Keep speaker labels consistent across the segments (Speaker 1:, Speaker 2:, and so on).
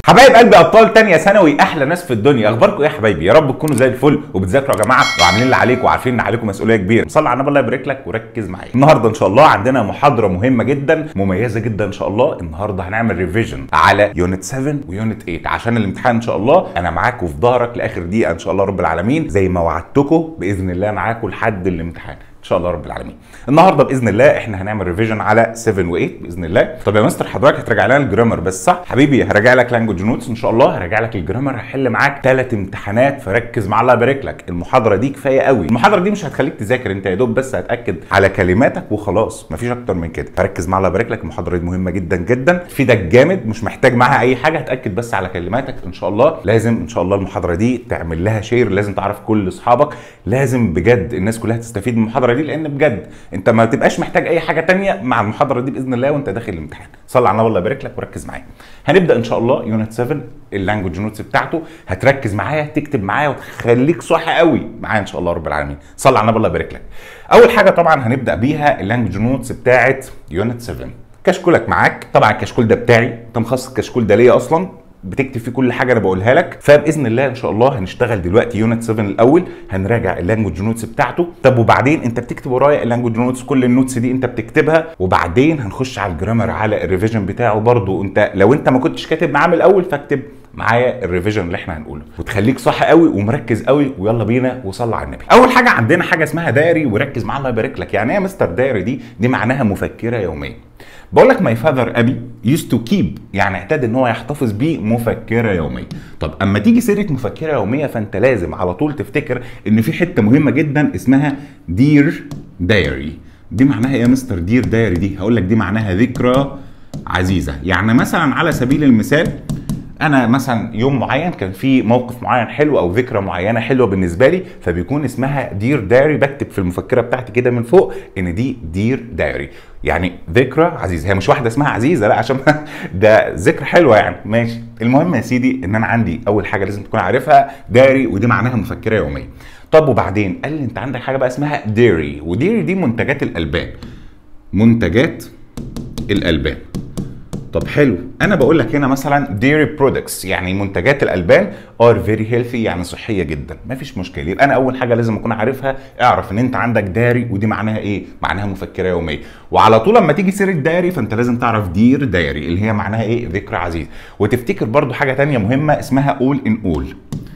Speaker 1: حبايب قلبي ابطال تانية ثانوي احلى ناس في الدنيا اخباركم ايه يا حبايبي يا رب تكونوا زي الفل وبتذاكروا يا جماعه وعاملين اللي عليكم وعارفين ان عليكم مسؤوليه كبيره صلي على النبي الله يبارك لك وركز معايا النهارده ان شاء الله عندنا محاضره مهمه جدا مميزه جدا ان شاء الله النهارده هنعمل ريفيجن على يونت 7 ويونت 8 عشان الامتحان ان شاء الله انا معاكم في ظهرك لاخر دقيقه ان شاء الله رب العالمين زي ما وعدتكم باذن الله معاكم لحد الامتحان ان شاء الله رب العالمين النهارده باذن الله احنا هنعمل ريفيجن على 7 و8 باذن الله طب يا مستر حضرتك هتراجع لنا الجرامر بس صح حبيبي هراجع لك لانجوج نوتس ان شاء الله هراجع لك الجرامر هحل معاك ثلاث امتحانات فركز مع الله يبارك لك المحاضره دي كفايه قوي المحاضره دي مش هتخليك تذاكر انت يا دوب بس هتاكد على كلماتك وخلاص مفيش اكتر من كده فركز مع الله يبارك لك المحاضره دي مهمه جدا جدا تفيدك جامد مش محتاج معاها اي حاجه هتاكد بس على كلماتك ان شاء الله لازم ان شاء الله المحاضره دي تعمل لها شير لازم تعرف كل اصحابك لازم بجد الناس كلها تستفيد من المحاضره دي لان بجد انت ما تبقاش محتاج اي حاجه تانية مع المحاضره دي باذن الله وانت داخل الامتحان صلي على النبي الله يبارك لك وركز معايا هنبدا ان شاء الله يونت 7 اللانجوج نوتس بتاعته هتركز معايا تكتب معايا وتخليك صح قوي معايا ان شاء الله رب العالمين صلي على النبي الله يبارك لك اول حاجه طبعا هنبدا بيها اللانجوج نوتس بتاعت يونت 7 كشكولك معاك طبعا الكشكول ده بتاعي انت مخصص الكشكول ده ليه اصلا بتكتب فيه كل حاجه انا بقولها لك فباذن الله ان شاء الله هنشتغل دلوقتي يونت 7 الاول هنراجع اللانجوج نوتس بتاعته طب وبعدين انت بتكتب ورايا اللانجوج نوتس كل النوتس دي انت بتكتبها وبعدين هنخش على الجرامر على الريفيجن بتاعه برضو انت لو انت ما كنتش كاتب معاه من الاول فاكتب معايا الريفيجن اللي احنا هنقوله وتخليك صح قوي ومركز قوي ويلا بينا وصلى على النبي اول حاجه عندنا حاجه اسمها دايري وركز معايا الله يبارك لك يعني ايه يا مستر دايري دي دي معناها مفكره يوميه بقول لك ماي فاذر ابي يوست تو كيب يعني اعتاد ان هو يحتفظ بيه مفكره يوميه طب اما تيجي سيره مفكره يوميه فانت لازم على طول تفتكر ان في حته مهمه جدا اسمها دير دايري دي معناها ايه يا مستر دير دايري دي هقول لك دي معناها ذكرى عزيزه يعني مثلا على سبيل المثال انا مثلا يوم معين كان في موقف معين حلو او ذكرى معينه حلوه بالنسبه لي فبيكون اسمها دير دايري بكتب في المفكره بتاعتي كده من فوق ان دي دير دايري يعني ذكرى عزيزه هي مش واحده اسمها عزيزه لا عشان ده ذكرى حلوه يعني ماشي المهم يا سيدي ان انا عندي اول حاجه لازم تكون عارفها دايري ودي معناها مفكره يوميه طب وبعدين قال لي انت عندك حاجه بقى اسمها ديري وديري دي منتجات الالبان منتجات الالبان طب حلو انا بقول لك هنا مثلا ديري برودكتس يعني منتجات الالبان ار فيري هيلثي يعني صحيه جدا مفيش مشكله يبقى انا اول حاجه لازم اكون عارفها اعرف ان انت عندك داري ودي معناها ايه معناها مفكره يوميه وعلى طول لما تيجي سيره داري فانت لازم تعرف دير دايري اللي هي معناها ايه ذكرى عزيز وتفتكر برضو حاجه تانية مهمه اسمها اول ان اول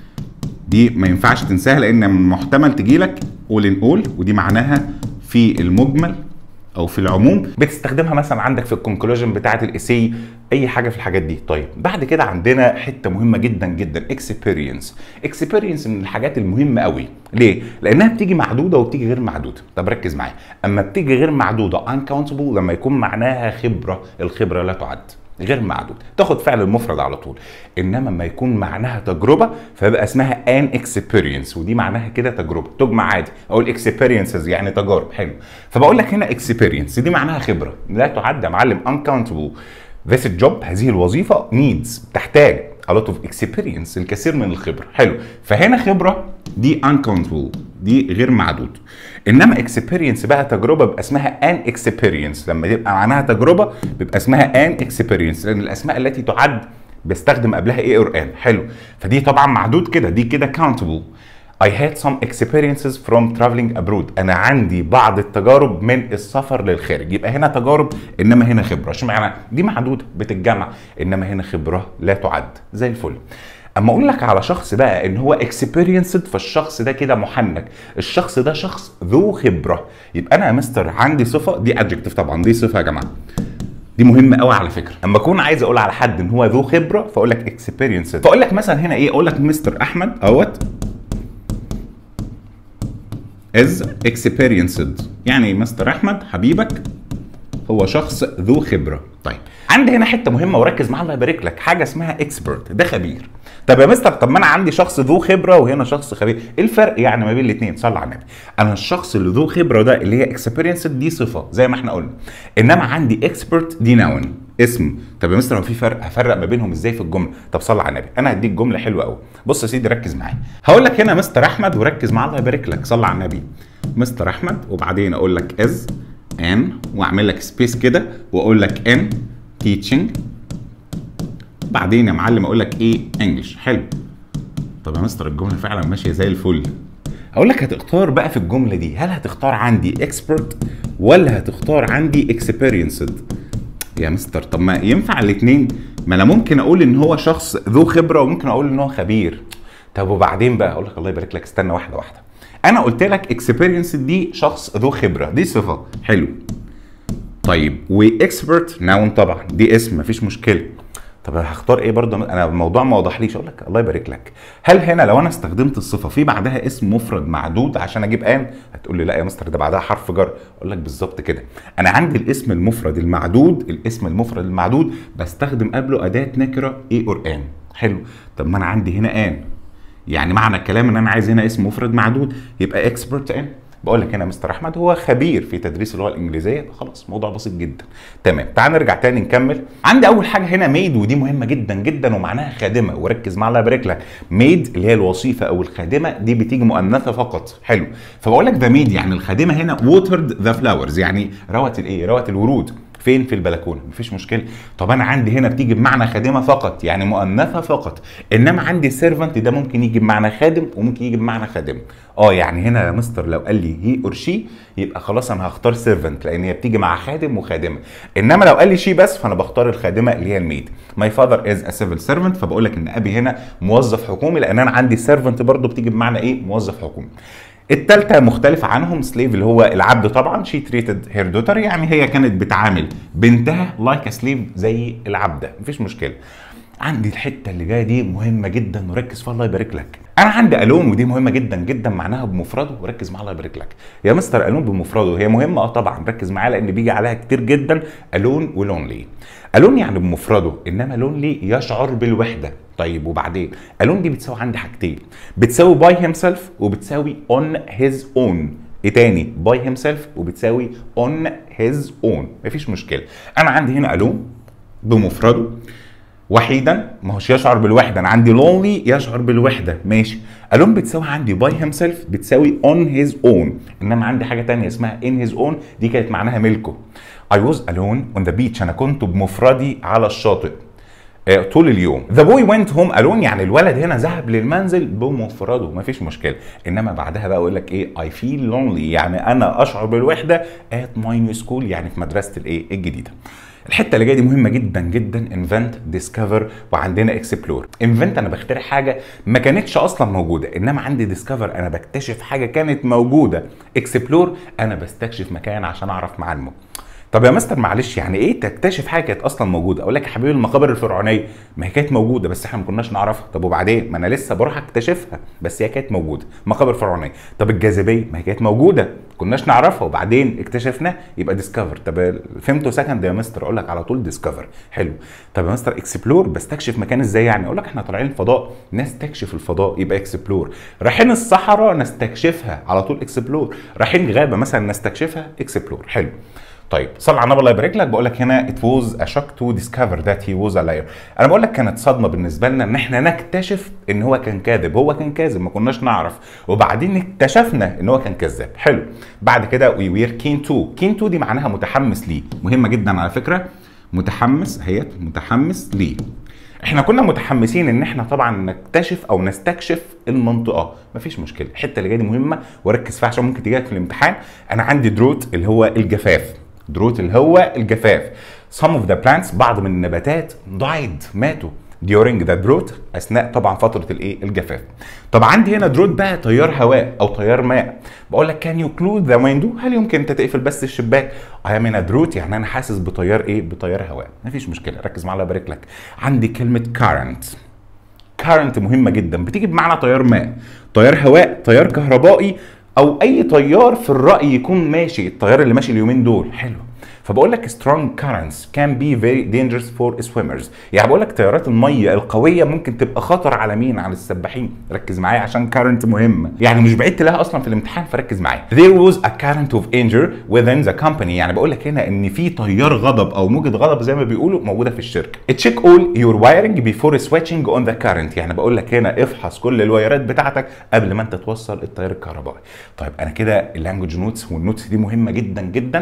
Speaker 1: دي ما ينفعش تنساها لان محتمل تجي لك اول ان اول ودي معناها في المجمل او في العموم بتستخدمها مثلا عندك في الكونكلوجن بتاعه الايسي اي حاجه في الحاجات دي طيب بعد كده عندنا حته مهمه جدا جدا اكسبيرينس اكسبيرينس من الحاجات المهمه قوي ليه لانها بتيجي معدوده وبتيجي غير معدوده طب ركز معايا اما بتيجي غير معدوده uncountable لما يكون معناها خبره الخبره لا تعد غير معدود تاخد فعل المفرد على طول انما لما يكون معناها تجربه فيبقى اسمها ان اكسبيرينس ودي معناها كده تجربه تجمع عادي اقول اكسبيرينسز يعني تجارب حلو فبقول لك هنا اكسبيرينس دي معناها خبره لا تعد يا معلم uncountable this job هذه الوظيفه needs تحتاج a lot of experience الكثير من الخبره حلو فهنا خبره دي uncountable دي غير معدود انما اكسبيرينس بقى تجربه بيبقى اسمها ان اكسبيرينس لما يبقى معناها تجربه بيبقى اسمها ان اكسبيرينس لان الاسماء التي تعد بيستخدم قبلها ايه اور ان حلو فدي طبعا معدود كده دي كده countable I had some experiences from traveling abroad أنا عندي بعض التجارب من السفر للخارج يبقى هنا تجارب إنما هنا خبرة شو معنى دي معدودة بتتجمع إنما هنا خبرة لا تعد زي الفل اما اقول لك على شخص بقى ان هو اكسبيرينسد فالشخص ده كده محنك الشخص ده شخص ذو خبره يبقى انا يا مستر عندي صفه دي ادجكتيف طبعا دي صفه يا جماعه دي مهمه قوي على فكره اما اكون عايز اقول على حد ان هو ذو خبره فاقول لك اكسبيرينسد فاقول لك مثلا هنا ايه اقول لك مستر احمد اهوت از experienced يعني مستر احمد حبيبك هو شخص ذو خبره طيب عندي هنا حته مهمه وركز معايا الله يبارك لك حاجه اسمها اكسبرت ده خبير طب يا مستر طب ما انا عندي شخص ذو خبره وهنا شخص خبير ايه الفرق يعني ما بين الاثنين صلى على النبي انا الشخص اللي ذو خبره ده اللي هي اكسبيرينس دي صفه زي ما احنا قلنا انما عندي اكسبرت دي نون اسم طب يا مستر هو في فرق هفرق ما بينهم ازاي في الجمله طب صلى على النبي انا هديك جمله حلوه قوي بص يا سيدي ركز معايا هقول لك هنا مستر احمد وركز معايا الله يبارك لك صلى على النبي مستر احمد وبعدين اقول لك از ان واعمل لك سبيس كده واقول لك ان teaching بعدين يا معلم اقول لك ايه انجلش حلو طب يا مستر الجمله فعلا ماشيه زي الفل اقول لك هتختار بقى في الجمله دي هل هتختار عندي اكسبرت ولا هتختار عندي اكسبيرينسد يا مستر طب ما ينفع الاثنين ما انا ممكن اقول ان هو شخص ذو خبره وممكن اقول ان هو خبير طب وبعدين بقى اقول لك الله يبارك لك استنى واحده واحده انا قلت لك اكسبيرينس دي شخص ذو خبره دي صفه حلو طيب واكسبرت ناون طبعا دي اسم مفيش مشكله طب أنا هختار ايه برضه انا الموضوع ما وضحليش اقول لك الله يبارك لك هل هنا لو انا استخدمت الصفه في بعدها اسم مفرد معدود عشان اجيب ان هتقول لي لا يا مستر ده بعدها حرف جر اقول لك بالظبط كده انا عندي الاسم المفرد المعدود الاسم المفرد المعدود بستخدم قبله اداه نكره ايه اور ان حلو طب ما انا عندي هنا ان يعني معنى الكلام ان انا عايز هنا اسم مفرد معدود يبقى اكسبرت ان بقول لك هنا مستر احمد هو خبير في تدريس اللغه الانجليزيه خلاص موضوع بسيط جدا تمام تعال نرجع تاني نكمل عندي اول حاجه هنا ميد ودي مهمه جدا جدا ومعناها خادمه وركز معايا الله يبارك لك ميد اللي هي الوظيفه او الخادمه دي بتيجي مؤنثه فقط حلو فبقول لك ذا ميد يعني الخادمه هنا ووترد ذا فلاورز يعني روت الايه روت الورود فين في البلكونه مفيش مشكله طب انا عندي هنا بتيجي بمعنى خادمه فقط يعني مؤنثه فقط انما عندي سيرفنت ده ممكن يجي بمعنى خادم وممكن يجي بمعنى خادم اه يعني هنا يا مستر لو قال لي هي اور شي يبقى خلاص انا هختار سيرفنت لان هي بتيجي مع خادم وخادمه انما لو قال لي شي بس فانا بختار الخادمه اللي هي الميد ماي فاذر از ا سيفل سيرفنت فبقول لك ان ابي هنا موظف حكومي لان انا عندي سيرفنت برضه بتيجي بمعنى ايه موظف حكومي التالتة مختلفة عنهم سليف اللي هو العبد طبعا شي تريتد هير دوتر يعني هي كانت بتعامل بنتها لايك like سليف زي العبدة مفيش مشكلة عندي الحتة اللي جاية دي مهمة جدا وركز فيها الله يبارك لك أنا عندي ألون ودي مهمة جدا جدا معناها بمفرده وركز معاها الله يبارك لك يا مستر ألون بمفرده هي مهمة اه طبعا ركز معايا لأن بيجي عليها كتير جدا ألون ولونلي ألون يعني بمفرده إنما لونلي يشعر بالوحدة طيب وبعدين الون دي بتساوي عندي حاجتين بتساوي باي هيم سيلف وبتساوي اون هيز اون ايه تاني باي هيم سيلف وبتساوي اون هيز اون مفيش مشكله انا عندي هنا الون بمفرده وحيدا ما هوش يشعر بالوحده انا عندي لونلي يشعر بالوحده ماشي الون بتساوي عندي باي هيم سيلف بتساوي اون هيز اون انما عندي حاجه تانية اسمها ان هيز اون دي كانت معناها ملكه I was alone on the beach انا كنت بمفردي على الشاطئ طول اليوم ذا بوي went هوم الون يعني الولد هنا ذهب للمنزل بمفرده مفيش مشكله انما بعدها بقى اقول لك ايه اي فيل لونلي يعني انا اشعر بالوحده ات ماي نيو سكول يعني في مدرسه الايه الجديده الحته اللي جايه دي مهمه جدا جدا انفنت ديسكفر وعندنا اكسبلور انفنت انا بخترع حاجه ما كانتش اصلا موجوده انما عندي ديسكفر انا بكتشف حاجه كانت موجوده اكسبلور انا بستكشف مكان عشان اعرف معلمه طب يا مستر معلش يعني ايه تكتشف حاجه كانت اصلا موجوده اقول لك يا حبيبي المقابر الفرعونيه ما هي كانت موجوده بس احنا ما كناش نعرفها طب وبعدين ما انا لسه بروح اكتشفها بس هي كانت موجوده مقابر فرعونيه طب الجاذبيه ما هي كانت موجوده كناش نعرفها وبعدين اكتشفناها يبقى ديسكفر طب فهمته سكند يا مستر اقول لك على طول ديسكفر حلو طب يا مستر اكسبلور بستكشف مكان ازاي يعني اقول لك احنا طالعين الفضاء نستكشف الفضاء يبقى اكسبلور رايحين الصحراء نستكشفها على طول اكسبلور رايحين غابه مثلا نستكشفها اكسبلور حلو طيب صل على النبي الله يبارك لك بقول لك هنا it was a shock to discover that he was a liar انا بقول لك كانت صدمه بالنسبه لنا ان احنا نكتشف ان هو كان كاذب هو كان كاذب ما كناش نعرف وبعدين اكتشفنا ان هو كان كذاب حلو بعد كده we were keen to keen to دي معناها متحمس ليه مهمه جدا على فكره متحمس هي متحمس ليه احنا كنا متحمسين ان احنا طبعا نكتشف او نستكشف المنطقه مفيش مشكله الحته اللي جايه دي مهمه وركز فيها عشان ممكن تجيلك في الامتحان انا عندي دروت اللي هو الجفاف دروت اللي هو الجفاف some of the plants بعض من النباتات died ماتوا during the drought اثناء طبعا فتره الايه الجفاف طب عندي هنا دروت بقى تيار هواء او تيار ماء بقول لك كان يو كلود ذا ويندو هل يمكن انت تقفل بس الشباك اي ام ان دروت يعني انا حاسس بتيار ايه بتيار هواء مفيش مشكله ركز معايا الله يبارك لك عندي كلمه current current مهمه جدا بتيجي بمعنى تيار ماء تيار هواء تيار كهربائي او اي تيار في الراي يكون ماشي التيار اللي ماشي اليومين دول حلو فبقول لك strong currents can be very dangerous for swimmers يعني بقول لك تيارات الميه القويه ممكن تبقى خطر على مين على السباحين ركز معايا عشان current مهمه يعني مش بعيد تلاقيها اصلا في الامتحان فركز معايا there was a current of anger within the company يعني بقول لك هنا ان في تيار غضب او موجه غضب زي ما بيقولوا موجوده في الشركه check all your wiring before switching on the current يعني بقول لك هنا افحص كل الوايرات بتاعتك قبل ما انت توصل التيار الكهربائي طيب انا كده اللانجوج نوتس والنوتس دي مهمه جدا جدا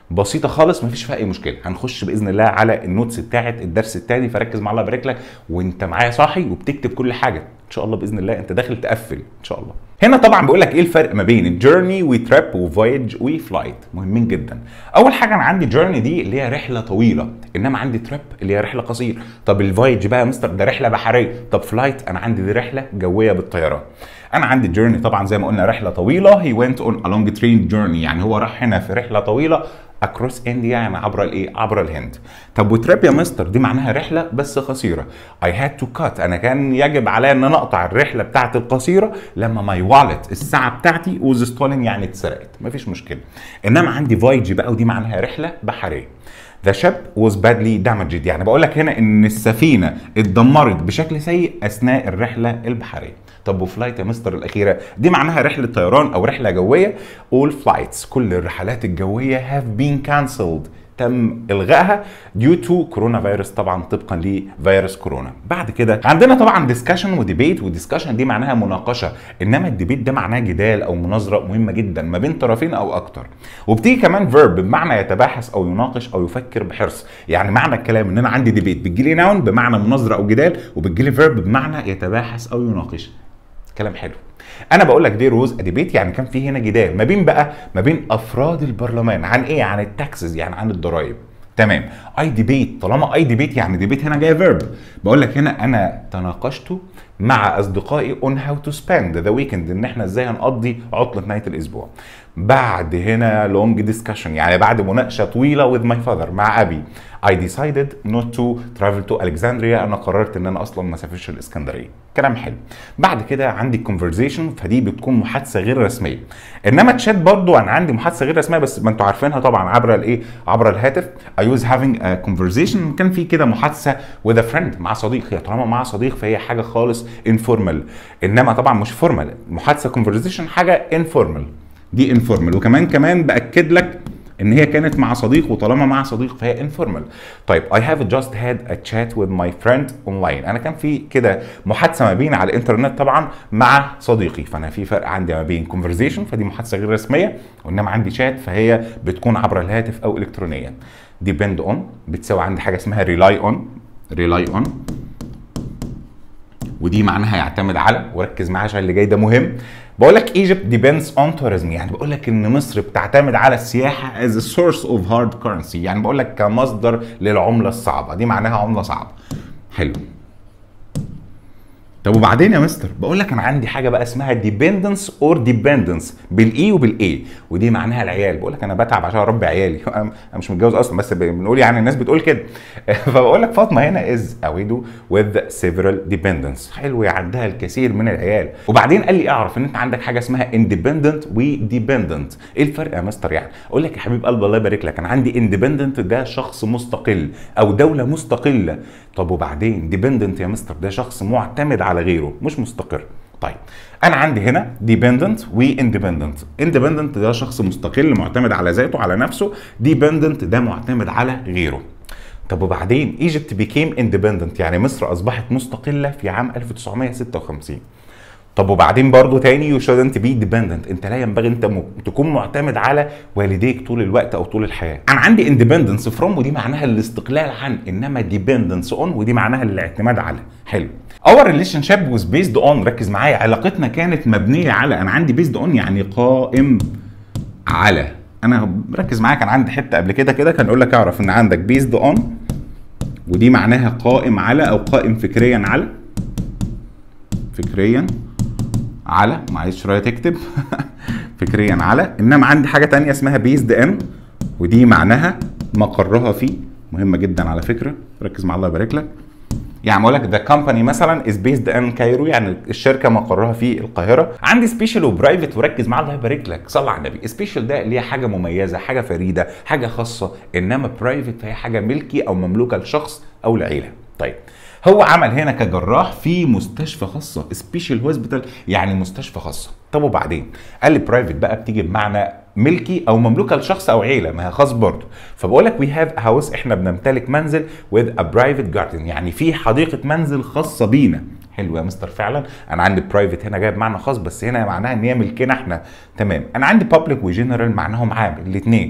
Speaker 1: بسيطه خالص مفيش فيها اي مشكله هنخش باذن الله على النوتس بتاعه الدرس الثاني فركز مع الله يبارك لك وانت معايا صاحي وبتكتب كل حاجه ان شاء الله باذن الله انت داخل تقفل ان شاء الله هنا طبعا بقول لك ايه الفرق ما بين الجيرني وتراب وفويج وفلايت مهمين جدا اول حاجه انا عندي جيرني دي اللي هي رحله طويله انما عندي تراب اللي هي رحله قصيره طب الفويج بقى يا مستر ده رحله بحريه طب فلايت انا عندي دي رحله جويه بالطيران انا عندي جيرني طبعا زي ما قلنا رحله طويله هي went on a long train journey يعني هو راح هنا في رحله طويله اكروس انديا يعني عبر الايه عبر الهند طب وتراب يا مستر دي معناها رحله بس قصيره اي هاد تو كات انا كان يجب عليا ان انا اقطع الرحله بتاعتي القصيره لما ماي والت الساعه بتاعتي وز ستولن يعني اتسرقت مفيش مشكله انما عندي فويج بقى ودي معناها رحله بحريه ذا شيب واز بادلي دامجد يعني بقول لك هنا ان السفينه اتدمرت بشكل سيء اثناء الرحله البحريه طب وفلايت يا مستر الاخيره دي معناها رحله طيران او رحله جويه all flights كل الرحلات الجويه have been cancelled تم الغائها ديو تو كورونا فيروس طبعا طبقا لفيروس كورونا بعد كده عندنا طبعا ديسكشن وديبيت وديسكشن دي معناها مناقشه انما الديبيت ده معناه جدال او مناظره مهمه جدا ما بين طرفين او اكتر وبتيجي كمان فيرب بمعنى يتباحث او يناقش او يفكر بحرص يعني معنى الكلام ان انا عندي ديبيت بتجيلي ناون بمعنى مناظره او جدال وبتجيلي فيرب بمعنى يتباحث او يناقش كلام حلو انا بقول لك دي روز ديبيت يعني كان في هنا جدال ما بين بقى ما بين افراد البرلمان عن ايه عن التاكسز يعني عن الضرائب تمام اي ديبيت طالما اي ديبيت يعني ديبيت هنا جاي فيرب بقول لك هنا انا تناقشت مع اصدقائي اون هاو تو سبيند ذا ويكند ان احنا ازاي هنقضي عطله نهايه الاسبوع بعد هنا لونج ديسكشن يعني بعد مناقشه طويله with my father مع ابي I decided not to travel to Alexandria انا قررت ان انا اصلا ما اسافرش الاسكندريه كلام حلو بعد كده عندي conversation فدي بتكون محادثه غير رسميه انما تشات برضو انا عندي محادثه غير رسميه بس ما انتوا عارفينها طبعا عبر الايه عبر الهاتف I was having a conversation كان في كده محادثه with a friend مع صديق هي طالما مع صديق فهي حاجه خالص informal انما طبعا مش formal محادثه conversation حاجه informal دي انفورمال وكمان كمان باكد لك ان هي كانت مع صديق وطالما مع صديق فهي انفورمال طيب I have just had a chat with my friend online انا كان في كده محادثه ما بين على الانترنت طبعا مع صديقي فانا في فرق عندي ما بين conversation فدي محادثه غير رسميه وانما عندي شات فهي بتكون عبر الهاتف او الكترونيا depend on بتساوي عندي حاجه اسمها rely on rely on ودي معناها يعتمد على وركز معايا عشان اللي جاي ده مهم بقول لك ايجيبت ديبندز اون توريزم يعني بقول لك ان مصر بتعتمد على السياحه از سورس اوف هارد كرنسي يعني بقول لك كمصدر للعمله الصعبه دي معناها عمله صعبه حلو طب وبعدين يا مستر بقول لك انا عندي حاجه بقى اسمها ديبندنس اور ديبندنس بالاي وبالاي ودي معناها العيال بقول لك انا بتعب عشان اربي عيالي انا مش متجوز اصلا بس بنقول يعني الناس بتقول كده فبقول لك فاطمه هنا از اويدو وذ سيفرال ديبندنس حلو عندها الكثير من العيال وبعدين قال لي اعرف ان انت عندك حاجه اسمها اندبندنت وديبندنت ايه الفرق يا مستر يعني اقول لك يا حبيب قلب الله يبارك لك انا عندي اندبندنت ده شخص مستقل او دوله مستقله طب وبعدين ديبندنت يا مستر ده شخص معتمد على غيره مش مستقر طيب انا عندي هنا ديبندنت واندبندنت اندبندنت ده شخص مستقل معتمد على ذاته على نفسه ديبندنت ده معتمد على غيره طب وبعدين ايجيبت بيكيم اندبندنت يعني مصر اصبحت مستقله في عام 1956 طب وبعدين برضه تاني يو شودنت بي ديبندنت انت لا ينبغي انت م... تكون معتمد على والديك طول الوقت او طول الحياه انا عندي اندبندنس فروم ودي معناها الاستقلال عن انما ديبندنس اون ودي معناها الاعتماد على حلو اور ريليشن شيب واز بيزد اون ركز معايا علاقتنا كانت مبنيه على انا عندي بيزد اون يعني قائم على انا ركز معايا كان عندي حته قبل كده كده كان يقول لك اعرف ان عندك بيزد اون ودي معناها قائم على او قائم فكريا على فكريا على معلش شويه تكتب فكريا على انما عندي حاجه تانية اسمها بيزد ان ودي معناها مقرها في مهمه جدا على فكره ركز مع الله يبارك لك يعني بقول لك ذا كومباني مثلا از بيزد ان كايرو يعني الشركه مقرها في القاهره عندي سبيشال وبرايفت وركز مع الله يبارك لك صلى على النبي سبيشال ده اللي هي حاجه مميزه حاجه فريده حاجه خاصه انما برايفت فهي حاجه ملكي او مملوكه لشخص او لعيله طيب هو عمل هنا كجراح في مستشفى خاصه سبيشال هوسبيتال يعني مستشفى خاصه طب وبعدين قال لي برايفت بقى بتيجي بمعنى ملكي او مملوكه لشخص او عيله ما هي خاص برضه فبقول لك وي هاف هاوس احنا بنمتلك منزل with a private garden يعني في حديقه منزل خاصه بينا حلو يا مستر فعلا انا عندي برايفت هنا جايب معنى خاص بس هنا معناها ان هي ملكنا احنا تمام انا عندي بابليك وجنرال معناهم عام الاثنين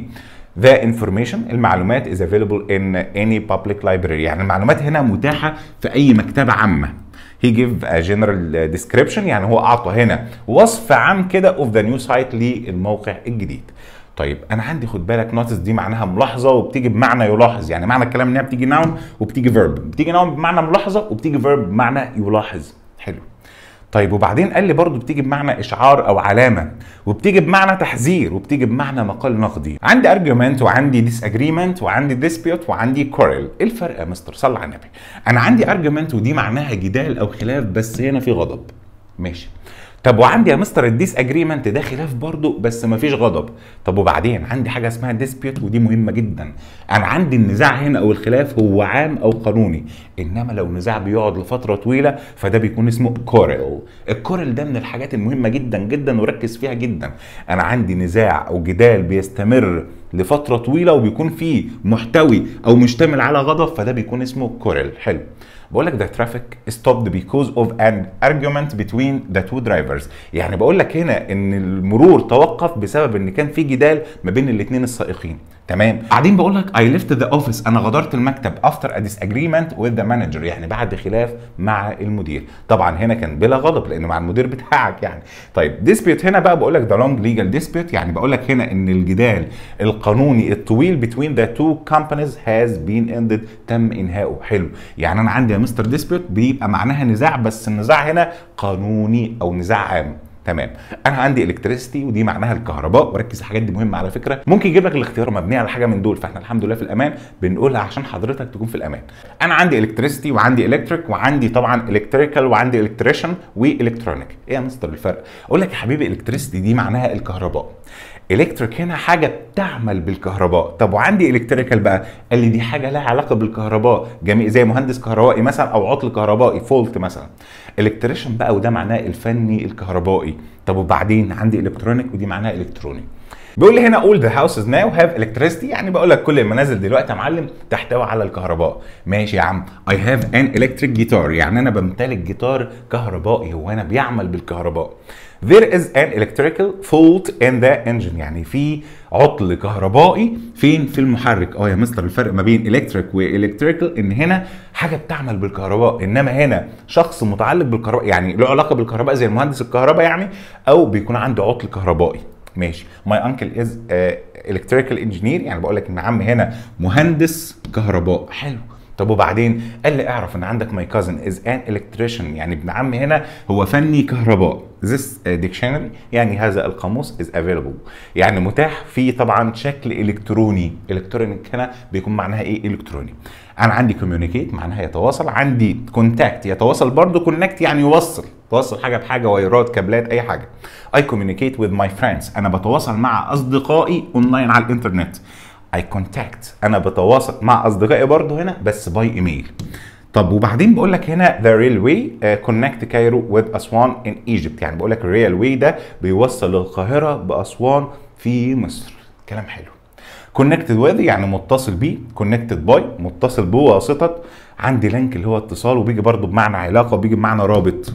Speaker 1: The information المعلومات is available in any public library يعني المعلومات هنا متاحة في أي مكتبة عامة he give a general description يعني هو أعطى هنا وصف عام كده of the new site للموقع الجديد طيب انا عندي خد بالك نوتس دي معناها ملاحظه وبتيجي بمعنى يلاحظ يعني معنى الكلام انها بتيجي ناون وبتيجي فيرب بتيجي ناون بمعنى ملاحظه وبتيجي فيرب بمعنى يلاحظ حلو طيب وبعدين قال لي برضه بتيجي بمعنى اشعار او علامه وبتيجي بمعنى تحذير وبتيجي بمعنى مقال نقدي عندي ارجيومنت وعندي ديس اجريمنت وعندي ديسبيوت وعندي كورل ايه الفرق يا مستر صلى على النبي انا عندي ارجيومنت ودي معناها جدال او خلاف بس هنا في غضب ماشي طب وعندي يا مستر الديس اجريمنت ده خلاف برضه بس مفيش غضب طب وبعدين عندي حاجه اسمها ديسبيوت ودي مهمه جدا انا عندي النزاع هنا او الخلاف هو عام او قانوني انما لو نزاع بيقعد لفتره طويله فده بيكون اسمه كورل الكورل ده من الحاجات المهمه جدا جدا وركز فيها جدا انا عندي نزاع او جدال بيستمر لفتره طويله وبيكون فيه محتوي او مشتمل على غضب فده بيكون اسمه كورل حلو بقول لك the traffic stopped because of an argument between the two drivers يعني بقول لك هنا ان المرور توقف بسبب ان كان في جدال ما بين الاثنين السائقين تمام بعدين بقول لك I left the office انا غادرت المكتب after a disagreement with the manager يعني بعد خلاف مع المدير طبعا هنا كان بلا غضب لانه مع المدير بتاعك يعني طيب dispute هنا بقى بقول لك the long legal dispute يعني بقول لك هنا ان الجدال القانوني الطويل between the two companies has been ended تم انهائه حلو يعني انا عندي يا مستر dispute بيبقى معناها نزاع بس النزاع هنا قانوني او نزاع عام تمام انا عندي الكتريستي ودي معناها الكهرباء وركز الحاجات دي مهمه على فكره ممكن يجيب لك الاختيار مبنيه على حاجه من دول فاحنا الحمد لله في الامان بنقولها عشان حضرتك تكون في الامان انا عندي الكتريستي وعندي الكتريك وعندي طبعا الكتريكال وعندي الكتريشن والكترونيك ايه يا مستر الفرق اقول لك يا حبيبي الكتريستي دي معناها الكهرباء الكتريك هنا حاجه بتعمل بالكهرباء طب وعندي الكتريكال بقى قال لي دي حاجه لها علاقه بالكهرباء جميع زي مهندس كهربائي مثلا او عطل كهربائي فولت مثلا الكتريشن بقى وده معناه الفني الكهربائي طب وبعدين عندي الكترونيك ودي معناها الكتروني بيقول لي هنا all the houses now have electricity يعني بقول لك كل المنازل دلوقتي يا معلم تحتوي على الكهرباء ماشي يا عم I have an electric guitar يعني انا بمتلك جيتار كهربائي هو انا بيعمل بالكهرباء There is an electrical fault in the engine يعني في عطل كهربائي فين في المحرك اه يا مستر الفرق ما بين electric والكتريكال ان هنا حاجه بتعمل بالكهرباء انما هنا شخص متعلق بالكهرباء يعني له علاقه بالكهرباء زي المهندس الكهرباء يعني او بيكون عنده عطل كهربائي ماشي ماي انكل از الكتريكال انجينير يعني بقول لك ان عم هنا مهندس كهرباء حلو طب وبعدين قال لي اعرف ان عندك ماي كازن از ان الكتريشن يعني ابن عمي هنا هو فني كهرباء this dictionary يعني هذا القاموس is available يعني متاح في طبعا شكل الكتروني الكترونيك هنا بيكون معناها ايه الكتروني انا عندي communicate معناها يتواصل عندي contact يتواصل برضه connect يعني يوصل توصل حاجه بحاجه وايرات كابلات اي حاجه I communicate with my friends انا بتواصل مع اصدقائي اونلاين على الانترنت I contact انا بتواصل مع اصدقائي برضه هنا بس باي ايميل طب وبعدين بقول لك هنا the railway uh, connect Cairo with أسوان in Egypt يعني بقول لك الريلوي ده بيوصل القاهرة بأسوان في مصر كلام حلو connected with يعني متصل بيه connected by متصل بواسطة عندي لينك اللي هو اتصال وبيجي برضه بمعنى علاقة وبيجي بمعنى رابط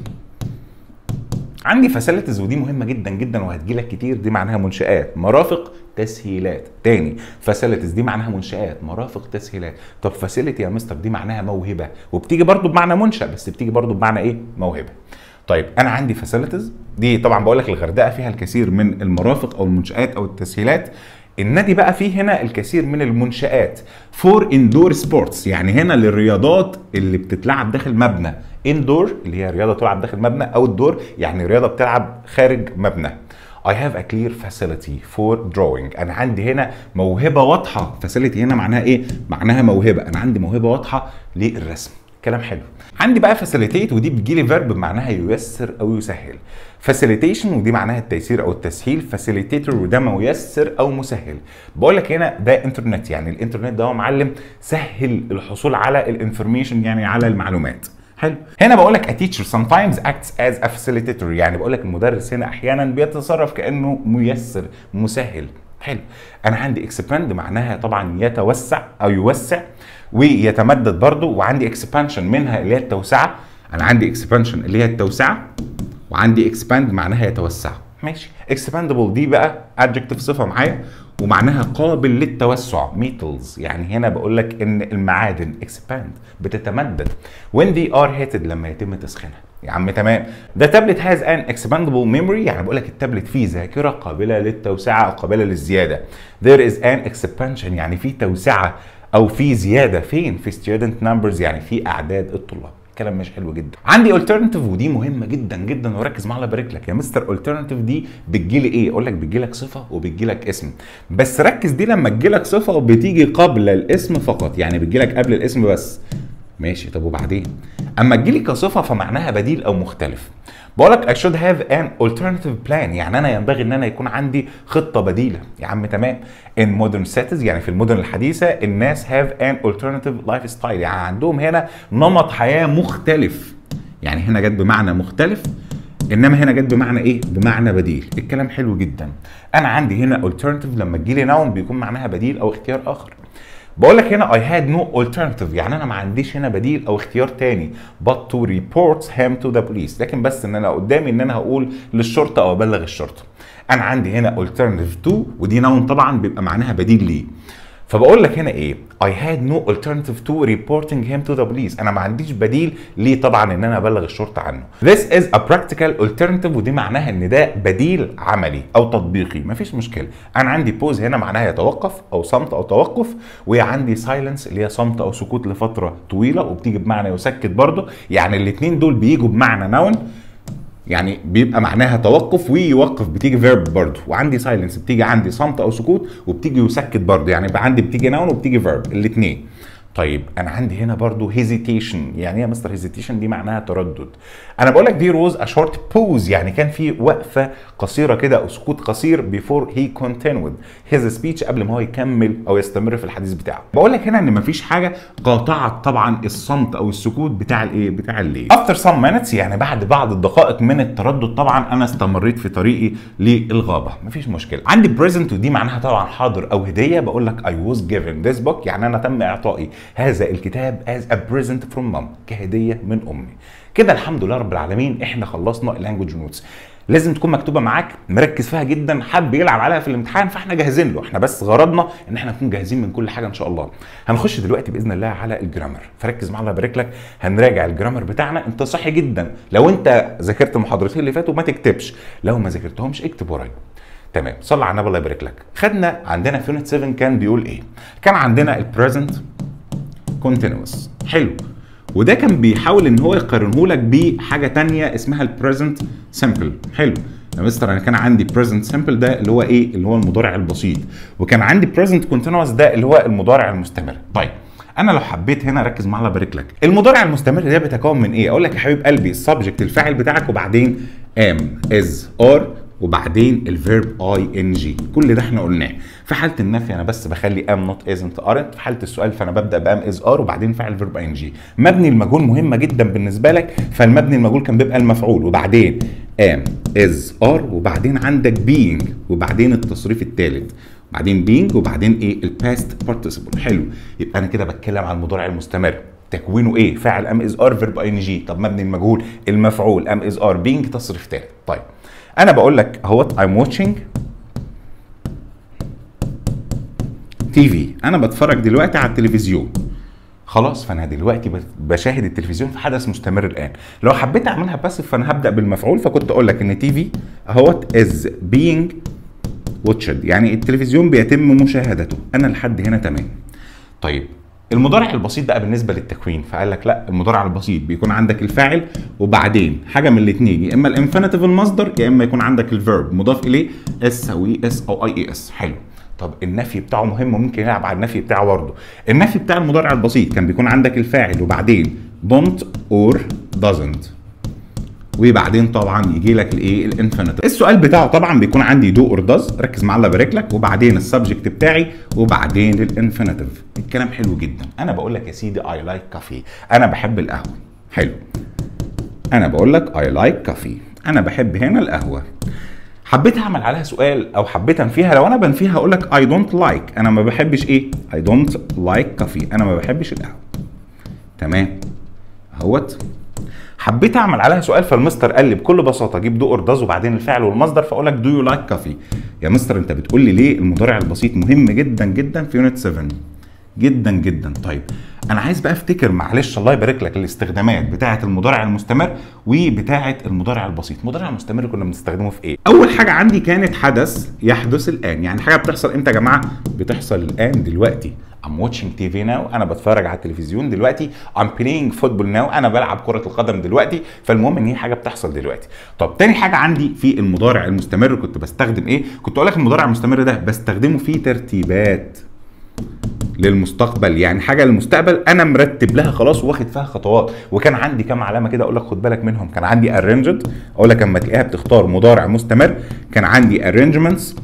Speaker 1: عندي فاسيلتيز ودي مهمه جدا جدا وهتجيلك كتير دي معناها منشات مرافق تسهيلات تاني فاسيلتيز دي معناها منشات مرافق تسهيلات طب فاسيلتي يا مستر دي معناها موهبه وبتيجي برضو بمعنى منشا بس بتيجي برضو بمعنى ايه موهبه طيب انا عندي فاسيلتيز دي طبعا بقول لك الغردقه فيها الكثير من المرافق او المنشات او التسهيلات النادي بقى فيه هنا الكثير من المنشآت فور اندور سبورتس يعني هنا للرياضات اللي بتتلعب داخل مبنى اندور اللي هي رياضه تلعب داخل مبنى او الدور يعني رياضه بتلعب خارج مبنى I have a clear facility for drawing انا عندي هنا موهبه واضحه facility هنا معناها ايه معناها موهبه انا عندي موهبه واضحه للرسم كلام حلو عندي بقى فاسيليتيت ودي بتجيلي فيرب بمعناها ييسر او يسهل فاسيليتيشن ودي معناها التيسير او التسهيل فاسيليتيتور وده ميسر او مسهل بقول لك هنا ده انترنت يعني الانترنت ده هو معلم سهل الحصول على الانفورميشن يعني على المعلومات حلو هنا بقول لك a teacher sometimes acts as a facilitator يعني بقول لك المدرس هنا احيانا بيتصرف كانه ميسر مسهل حلو انا عندي expand معناها طبعا يتوسع او يوسع ويتمدد برضو وعندي expansion منها اللي هي التوسعه انا عندي expansion اللي هي التوسعه وعندي expand معناها يتوسع ماشي expandable دي بقى adjective صفه معايا ومعناها قابل للتوسع metals يعني هنا بقول لك ان المعادن expand بتتمدد when they are heated لما يتم تسخينها يا عم تمام ده تابلت هاز ان اكسباندبل ميموري يعني بقول لك التابلت فيه ذاكره قابله للتوسعه او قابله للزياده there is an expansion يعني في توسعه او في زياده فين في student numbers يعني في اعداد الطلاب كلام مش حلو جدا عندي alternative ودي مهمه جدا جدا وركز معايا بارك لك يا مستر alternative دي بتجيلي ايه اقول لك بتجيلك صفه وبتجيلك اسم بس ركز دي لما تجيلك صفه وبتيجي قبل الاسم فقط يعني بتجيلك قبل الاسم بس ماشي طب وبعدين اما تجيلي كصفه فمعناها بديل او مختلف بقول لك I should have an alternative plan يعني انا ينبغي ان انا يكون عندي خطه بديله يا عم تمام in modern cities يعني في المدن الحديثه الناس have an alternative lifestyle يعني عندهم هنا نمط حياه مختلف يعني هنا جت بمعنى مختلف انما هنا جت بمعنى ايه بمعنى بديل الكلام حلو جدا انا عندي هنا alternative لما تجيلي noun بيكون معناها بديل او اختيار اخر بقول لك هنا I had no alternative يعني انا ما عنديش هنا بديل او اختيار تاني but to report him to the police لكن بس ان انا قدامي ان انا هقول للشرطه او ابلغ الشرطه انا عندي هنا alternative to ودي noun طبعا بيبقى معناها بديل ليه فبقول لك هنا ايه I had no alternative to reporting him to the police انا ما عنديش بديل ليه طبعا ان انا ابلغ الشرطه عنه this is a practical alternative ودي معناها ان ده بديل عملي او تطبيقي مفيش مشكله انا عندي بوز هنا معناها يتوقف او صمت او توقف وعندي silence اللي هي صمت او سكوت لفتره طويله وبتيجي بمعنى يسكت برضه يعني الاثنين دول بيجوا بمعنى noun يعني بيبقى معناها توقف ويوقف بتيجي فيرب برضه وعندي سايلنس بتيجي عندي صمت او سكوت وبتيجي يسكت برضه يعني يبقى عندي بتيجي ناون وبتيجي فيرب الاثنين طيب انا عندي هنا برضو هيزيتيشن يعني ايه يا مستر هيزيتيشن دي معناها تردد انا بقول لك there was a short pause يعني كان في وقفه قصيره كده او سكوت قصير before he continued his speech قبل ما هو يكمل او يستمر في الحديث بتاعه بقول لك هنا ان مفيش حاجه قاطعت طبعا الصمت او السكوت بتاع الايه بتاع الليل after some minutes يعني بعد بعض الدقائق من التردد طبعا انا استمريت في طريقي للغابه مفيش مشكله عندي present ودي معناها طبعا حاضر او هديه بقول لك I was given this book يعني انا تم اعطائي هذا الكتاب as a present from mom كهديه من امي كده الحمد لله رب العالمين احنا خلصنا اللانجوج نوتس لازم تكون مكتوبه معاك مركز فيها جدا حب يلعب عليها في الامتحان فاحنا جاهزين له احنا بس غرضنا ان احنا نكون جاهزين من كل حاجه ان شاء الله هنخش دلوقتي باذن الله على الجرامر فركز معايا الله يبارك لك هنراجع الجرامر بتاعنا انت صحي جدا لو انت ذاكرت المحاضرتين اللي فاتوا ما تكتبش لو ما ذاكرتهمش اكتب ورايا تمام صلى على النبي الله يبارك لك خدنا عندنا في يونت 7 كان بيقول ايه كان عندنا البريزنت كونتينوس حلو وده كان بيحاول ان هو يقارنه لك بحاجه تانية اسمها البريزنت سمبل حلو يا مستر انا كان عندي بريزنت سمبل ده اللي هو ايه اللي هو المضارع البسيط وكان عندي بريزنت كونتينوس ده اللي هو المضارع المستمر طيب انا لو حبيت هنا ركز معايا الله يبارك لك المضارع المستمر ده بيتكون من ايه اقول لك يا حبيب قلبي السبجكت الفاعل بتاعك وبعدين ام از ار وبعدين الفيرب اي ان جي كل ده احنا قلناه في حاله النفي انا بس بخلي ام نوت ازنت ارنت في حاله السؤال فانا ببدا بام از ار وبعدين فاعل فيرب اي ان جي مبني المجهول مهمه جدا بالنسبه لك فالمبني المجهول كان بيبقى المفعول وبعدين ام از ار وبعدين عندك بينج وبعدين التصريف الثالث بعدين بينج وبعدين ايه الباست بارتيسيبل حلو يبقى انا كده بتكلم عن المضارع المستمر تكوينه ايه فاعل ام از ار فيرب اي ان جي طب مبني المجهول المفعول ام از ار بينج تصريف ثالث طيب انا بقول لك اهوت I'm watching تي في انا بتفرج دلوقتي على التلفزيون خلاص فانا دلوقتي بشاهد التلفزيون في حدث مستمر الان لو حبيت اعملها بس فانا هبدا بالمفعول فكنت اقول لك ان تي في اهوت از بينج واتشد يعني التلفزيون بيتم مشاهدته انا لحد هنا تمام طيب المضارع البسيط بقى بالنسبه للتكوين فقال لك لا المضارع البسيط بيكون عندك الفاعل وبعدين حاجه من الاثنين يا اما الانفينيتيف المصدر يا اما يكون عندك الفيرب مضاف اليه اس او اي اس او اي اي اس حلو طب النفي بتاعه مهم وممكن يلعب على النفي بتاعه برضه النفي بتاع المضارع البسيط كان بيكون عندك الفاعل وبعدين don't or doesn't وبعدين طبعا يجي لك الايه الانفينيتيف السؤال بتاعه طبعا بيكون عندي دو اور داز ركز معايا الله يبارك لك وبعدين السبجكت بتاعي وبعدين الانفينيتيف الكلام حلو جدا انا بقول لك يا سيدي اي لايك كافي انا بحب القهوه حلو انا بقول لك اي لايك كافي انا بحب هنا القهوه حبيت اعمل عليها سؤال او حبيت انفيها لو انا بنفيها اقول لك اي دونت لايك انا ما بحبش ايه اي دونت لايك كافي انا ما بحبش القهوه تمام اهوت حبيت اعمل عليها سؤال فالمستر قال لي بكل بساطه جيب دو اورداز وبعدين الفعل والمصدر فاقول لك دو يو لايك كافي يا مستر انت بتقول لي ليه المضارع البسيط مهم جدا جدا في يونت 7 جدا جدا طيب انا عايز بقى افتكر معلش الله يبارك لك الاستخدامات بتاعه المضارع المستمر وبتاعه المضارع البسيط المضارع المستمر كنا بنستخدمه في ايه اول حاجه عندي كانت حدث يحدث الان يعني حاجه بتحصل امتى يا جماعه بتحصل الان دلوقتي I'm watching TV now انا بتفرج على التلفزيون دلوقتي I'm playing football now انا بلعب كرة القدم دلوقتي فالمهم ان هي حاجة بتحصل دلوقتي طب تاني حاجة عندي في المضارع المستمر كنت بستخدم ايه كنت اقول لك المضارع المستمر ده بستخدمه في ترتيبات للمستقبل يعني حاجه للمستقبل انا مرتب لها خلاص واخد فيها خطوات وكان عندي كام علامه كده اقول لك خد بالك منهم كان عندي arranged اقول لك اما تلاقيها بتختار مضارع مستمر كان عندي arrangements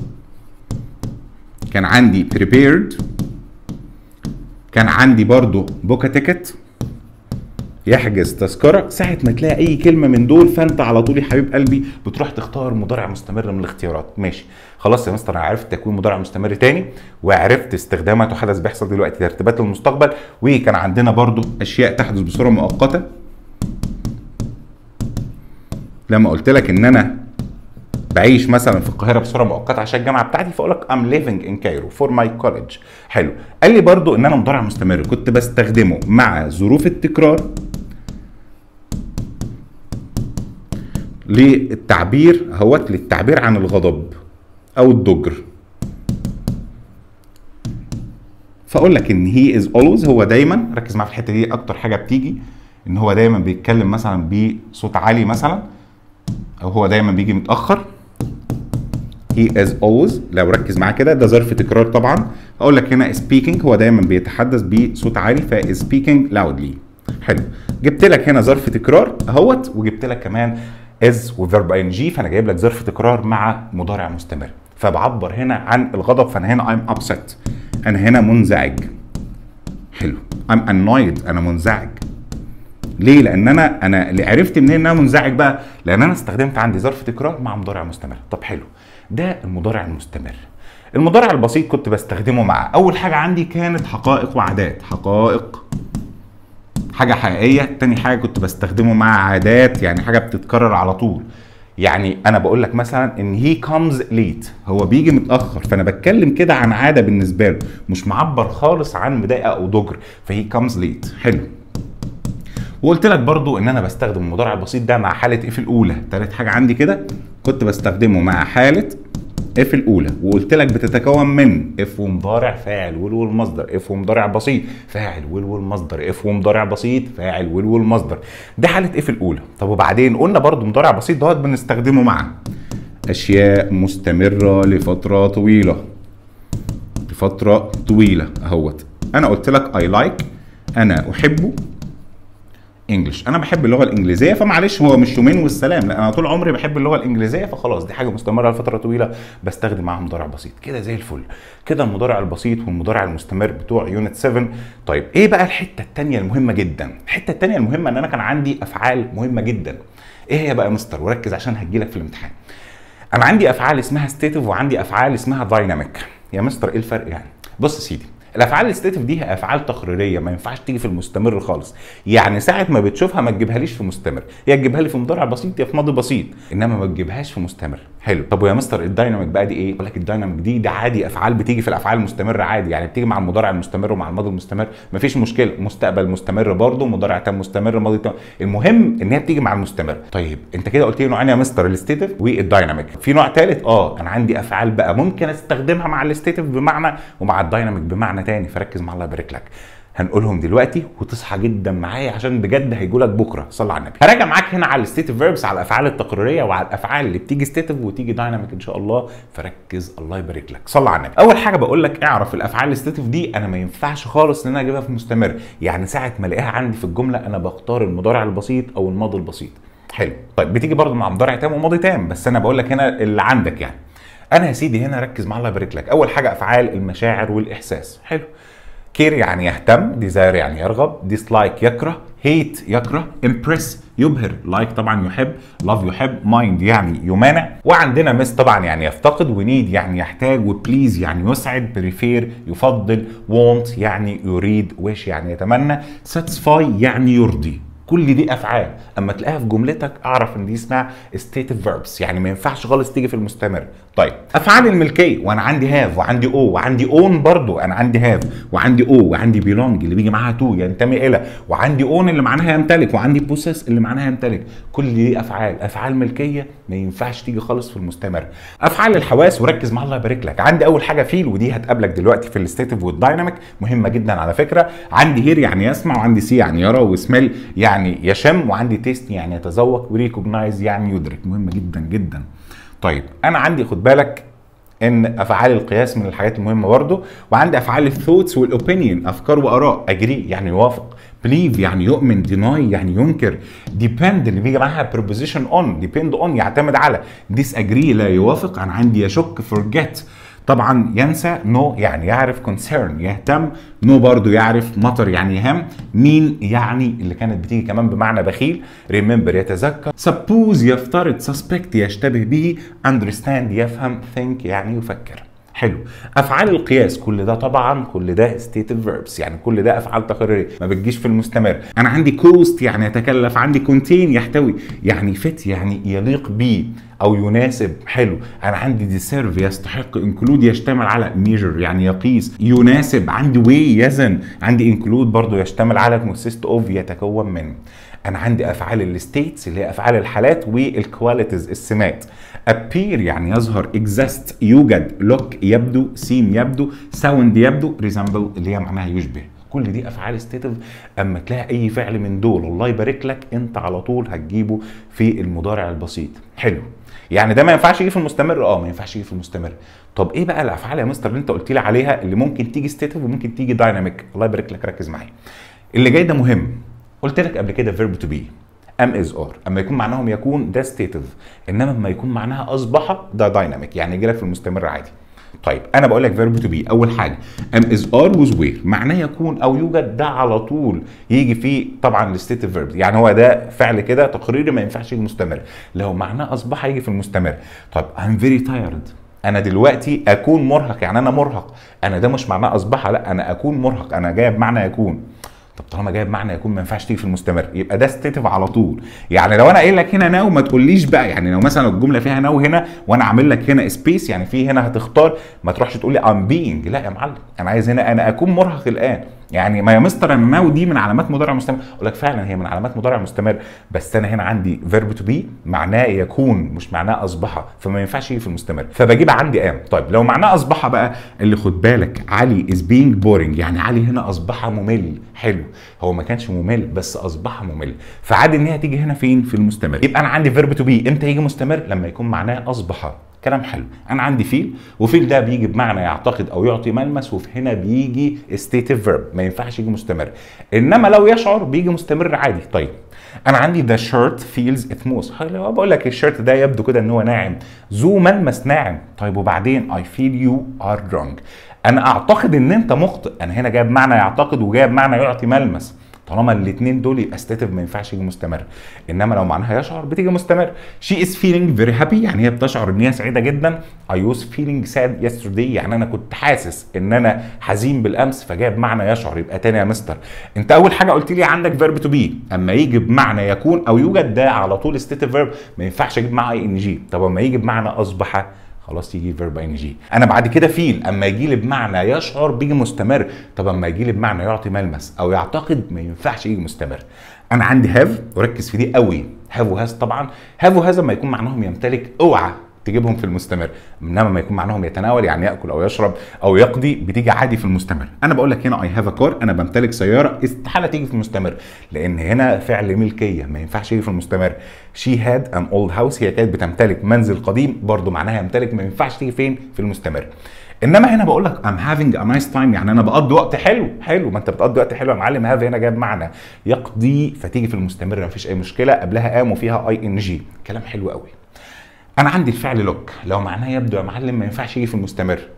Speaker 1: كان عندي prepared كان عندي برضو بوكا تيكت يحجز تذكره ساعه ما تلاقي اي كلمه من دول فانت على طول يا حبيب قلبي بتروح تختار مضارع مستمر من الاختيارات ماشي خلاص يا مستر انا عرفت تكوين مضارع مستمر تاني وعرفت استخداماته حدث بيحصل دلوقتي ترتيبات المستقبل وكان عندنا برضو اشياء تحدث بصوره مؤقته لما قلت لك ان انا بعيش مثلا في القاهره بصوره مؤقته عشان الجامعه بتاعتي فاقول لك ام ليفنج ان كايرو فور ماي كولج حلو قال لي برضو ان انا مضارع مستمر كنت بستخدمه مع ظروف التكرار للتعبير اهوت للتعبير عن الغضب او الضجر فاقول لك ان هي از اولويز هو دايما ركز معايا في الحته دي اكتر حاجه بتيجي ان هو دايما بيتكلم مثلا بصوت عالي مثلا او هو دايما بيجي متاخر he is always لو ركز معاه كده ده ظرف تكرار طبعا اقول لك هنا speaking هو دايما بيتحدث بصوت عالي ف is speaking loudly حلو جبت لك هنا ظرف تكرار اهوت وجبت لك كمان is وفيرب ان جي فانا جايب لك ظرف تكرار مع مضارع مستمر فبعبر هنا عن الغضب فانا هنا I'm upset انا هنا منزعج حلو I'm annoyed انا منزعج ليه؟ لان انا انا اللي عرفت منين ان انا منزعج بقى؟ لان انا استخدمت عندي ظرف تكرار مع مضارع مستمر، طب حلو ده المضارع المستمر. المضارع البسيط كنت بستخدمه مع اول حاجه عندي كانت حقائق وعادات، حقائق حاجه حقيقيه، تاني حاجه كنت بستخدمه مع عادات يعني حاجه بتتكرر على طول. يعني انا بقول لك مثلا ان هي كامز ليت هو بيجي متاخر فانا بتكلم كده عن عاده بالنسبه له مش معبر خالص عن مضايقه او ضجر فهي كامز ليت حلو وقلت لك برضو ان انا بستخدم المضارع البسيط ده مع حاله اف الاولى تالت حاجه عندي كده كنت بستخدمه مع حاله اف الاولى وقلت لك بتتكون من اف ومضارع فاعل ويل والمصدر اف ومضارع بسيط فاعل ويل والمصدر اف ومضارع بسيط فاعل ويل والمصدر ده حاله اف الاولى طب وبعدين قلنا برضو مضارع بسيط دوت بنستخدمه مع اشياء مستمره لفتره طويله لفتره طويله اهوت انا قلت لك اي لايك like انا احبه انجلش انا بحب اللغه الانجليزيه فمعلش هو مش يومين والسلام لا انا طول عمري بحب اللغه الانجليزيه فخلاص دي حاجه مستمره لفتره طويله بستخدم معاها مضارع بسيط كده زي الفل كده المضارع البسيط والمضارع المستمر بتوع يونت 7 طيب ايه بقى الحته الثانيه المهمه جدا الحته الثانيه المهمه ان انا كان عندي افعال مهمه جدا ايه هي بقى يا مستر وركز عشان هتجيلك في الامتحان انا عندي افعال اسمها ستيتيف وعندي افعال اسمها دايناميك يا مستر ايه الفرق يعني بص يا سيدي الافعال الستيتيف دي هي افعال تقريريه ما ينفعش تيجي في المستمر خالص يعني ساعه ما بتشوفها ما تجيبهاليش في مستمر يا تجيبها لي في مضارع بسيط يا في ماضي بسيط انما ما تجيبهاش في مستمر حلو طب ويا مستر الدايناميك بقى دي ايه اقول لك الدايناميك دي ده عادي افعال بتيجي في الافعال المستمره عادي يعني بتيجي مع المضارع المستمر ومع الماضي المستمر مفيش مشكله مستقبل مستمر برضه مضارع تام مستمر ماضي تام المهم ان هي بتيجي مع المستمر طيب انت كده قلت لي نوعين يا مستر الستيتيف والدايناميك في نوع ثالث اه انا عندي افعال بقى ممكن استخدمها مع الستيتيف بمعنى ومع الدايناميك بمعنى تاني فركز مع الله يبارك لك هنقولهم دلوقتي وتصحى جدا معايا عشان بجد هيجوا لك بكره صلى على النبي هراجع معاك هنا على الستيتيف فيربس على الافعال التقريريه وعلى الافعال اللي بتيجي ستيتيف وتيجي دايناميك ان شاء الله فركز الله يبارك لك صلى على النبي اول حاجه بقول لك اعرف الافعال الستيتيف دي انا ما ينفعش خالص ان انا اجيبها في مستمر يعني ساعه ما الاقيها عندي في الجمله انا بختار المضارع البسيط او الماضي البسيط حلو طيب بتيجي برضو مع مضارع تام وماضي تام بس انا بقول لك هنا اللي عندك يعني انا يا سيدي هنا ركز مع الله يبارك لك اول حاجه افعال المشاعر والاحساس حلو كير يعني يهتم ديزاير يعني يرغب ديسلايك يكره هيت يكره امبرس يبهر لايك like طبعا يحب لاف يحب مايند يعني يمانع وعندنا مس طبعا يعني يفتقد ونيد يعني يحتاج وبليز يعني يسعد بريفير يفضل وونت يعني يريد ويش يعني يتمنى ساتسفاي يعني يرضي كل دي افعال اما تلاقيها في جملتك اعرف ان دي اسمها ستيتيف فيربس يعني ما ينفعش خالص تيجي في المستمر طيب افعال الملكيه وانا عندي هاف وعندي او وعندي اون برضو انا عندي هاف وعندي او وعندي بيلونج اللي بيجي معاها تو ينتمي الى وعندي اون اللي معناها يمتلك وعندي بوسس اللي معناها يمتلك كل دي افعال افعال ملكيه ما ينفعش تيجي خالص في المستمر افعال الحواس وركز مع الله يبارك لك عندي اول حاجه فيل ودي هتقابلك دلوقتي في الستيتيف والدايناميك مهمه جدا على فكره عندي هير يعني يسمع وعندي سي يعني يرى وسميل يعني يشم وعندي تيست يعني يتذوق وريكوجنايز يعني يدرك مهمه جدا جدا طيب انا عندي خد بالك ان افعال القياس من الحاجات المهمه برضه وعندي افعال الثوتس والاوبينيون افكار واراء اجري يعني يوافق بليف يعني يؤمن ديناي يعني ينكر ديبند اللي بيجي معاها preposition on depend on يعتمد على disagree لا يوافق انا عندي يشك forget طبعا ينسى نو no يعني يعرف كونسيرن يهتم نو no برضو يعرف مطر يعني يهم مين يعني اللي كانت بتيجي كمان بمعنى بخيل ريمبر يتذكر سبوز يفترض سسبكت يشتبه به اندرستاند يفهم ثينك يعني يفكر حلو افعال القياس كل ده طبعا كل ده ستيتيف فيربس يعني كل ده افعال تقريريه ما بتجيش في المستمر انا عندي كوست يعني يتكلف عندي كونتين يحتوي يعني فت يعني يليق بيه او يناسب حلو انا عندي ديسيرف يستحق انكلود يشتمل على ميجر يعني يقيس يناسب عندي وي يزن عندي انكلود برضو يشتمل على كونسيست اوف يتكون من انا عندي افعال الستيتس اللي هي افعال الحالات والكواليتيز السمات appear يعني يظهر exist يوجد look يبدو seem يبدو sound يبدو resemble اللي هي معناها يشبه كل دي افعال ستيتيف اما تلاقي اي فعل من دول الله يبارك لك انت على طول هتجيبه في المضارع البسيط حلو يعني ده ما ينفعش يجي في المستمر اه ما ينفعش يجي في المستمر طب ايه بقى الافعال يا مستر اللي انت قلت لي عليها اللي ممكن تيجي ستيتيف وممكن تيجي دايناميك الله يبارك لك ركز معايا اللي جاي ده مهم قلت لك قبل كده فيرب تو بي ام از ار اما يكون معناهم يكون ده ستيتيف انما لما يكون معناها اصبح ده دايناميك يعني يجي لك في المستمر عادي طيب انا بقول لك فيرب تو بي اول حاجه ام از ار وز وير معناه يكون او يوجد ده على طول يجي فيه طبعا الستيتيف فيرب يعني هو ده فعل كده تقريري ما ينفعش يجي مستمر لو معناه اصبح يجي في المستمر طب ام فيري تايرد انا دلوقتي اكون مرهق يعني انا مرهق انا ده مش معناه اصبح لا انا اكون مرهق انا جاي بمعنى يكون طب طالما جايب معنى يكون ما ينفعش تيجي في المستمر يبقى ده ستيتيف على طول يعني لو انا قايل لك هنا ناو ما تقوليش بقى يعني لو مثلا الجمله فيها ناو هنا وانا عامل لك هنا سبيس يعني في هنا هتختار ما تروحش تقول لي ام بينج لا يا معلم انا عايز هنا انا اكون مرهق الان يعني ما يا مستر انا ناو دي من علامات مضارع مستمر اقول لك فعلا هي من علامات مضارع مستمر بس انا هنا عندي فيرب تو بي معناه يكون مش معناه اصبح فما ينفعش يجي في المستمر فبجيب عندي ام طيب لو معناه اصبح بقى اللي خد بالك علي از بينج بورينج يعني علي هنا اصبح ممل حلو هو ما كانش ممل بس اصبح ممل فعادي ان هي تيجي هنا فين في المستمر يبقى انا عندي فيرب تو بي امتى يجي مستمر لما يكون معناه اصبح كلام حلو انا عندي فيل وفيل ده بيجي بمعنى يعتقد او يعطي ملمس وفي هنا بيجي ستيتيف فيرب ما ينفعش يجي مستمر انما لو يشعر بيجي مستمر عادي طيب انا عندي ذا شيرت فيلز اتموس بقول لك الشيرت ده يبدو كده ان هو ناعم ذو ملمس ناعم طيب وبعدين اي فيل يو ار درونج انا اعتقد ان انت مخطئ انا هنا جايب معنى يعتقد وجايب معنى يعطي ملمس طالما الاثنين دول يبقى ستيتيف ما ينفعش يجي مستمر انما لو معناها يشعر بتيجي مستمر شي از فيلينج فيري هابي يعني هي بتشعر ان هي سعيده جدا اي واز فيلينج ساد يسترداي يعني انا كنت حاسس ان انا حزين بالامس فجاب معنى يشعر يبقى تاني يا مستر انت اول حاجه قلت لي عندك فيرب تو بي اما يجي بمعنى يكون او يوجد ده على طول ستيتيف فيرب ما ينفعش اجيب معاه اي ان جي طب اما يجي بمعنى اصبح خلاص يجي فيرب ان جي انا بعد كده فيل اما يجي لي بمعنى يشعر بيجي مستمر طب اما يجي لي بمعنى يعطي ملمس او يعتقد ما ينفعش يجي مستمر انا عندي هاف وركز في دي قوي هاف وهاز طبعا هاف وهاز لما يكون معناهم يمتلك اوعى تجيبهم في المستمر انما ما يكون معناهم يتناول يعني ياكل او يشرب او يقضي بتيجي عادي في المستمر انا بقول لك هنا اي هاف ا كار انا بمتلك سياره استحاله تيجي في المستمر لان هنا فعل ملكيه ما ينفعش يجي في المستمر شي هاد ان اولد هاوس هي كانت بتمتلك منزل قديم برضو معناها يمتلك ما ينفعش تيجي فين في المستمر انما هنا بقول لك ام هافينج ا نايس تايم يعني انا بقضي وقت حلو حلو ما انت بتقضي وقت حلو يا معلم هاف هنا جاب معنى يقضي فتيجي في المستمر ما فيش اي مشكله قبلها ام وفيها اي ان جي كلام حلو قوي انا عندي الفعل لوك لو معناه يبدو يا معلم ما ينفعش يجي في المستمر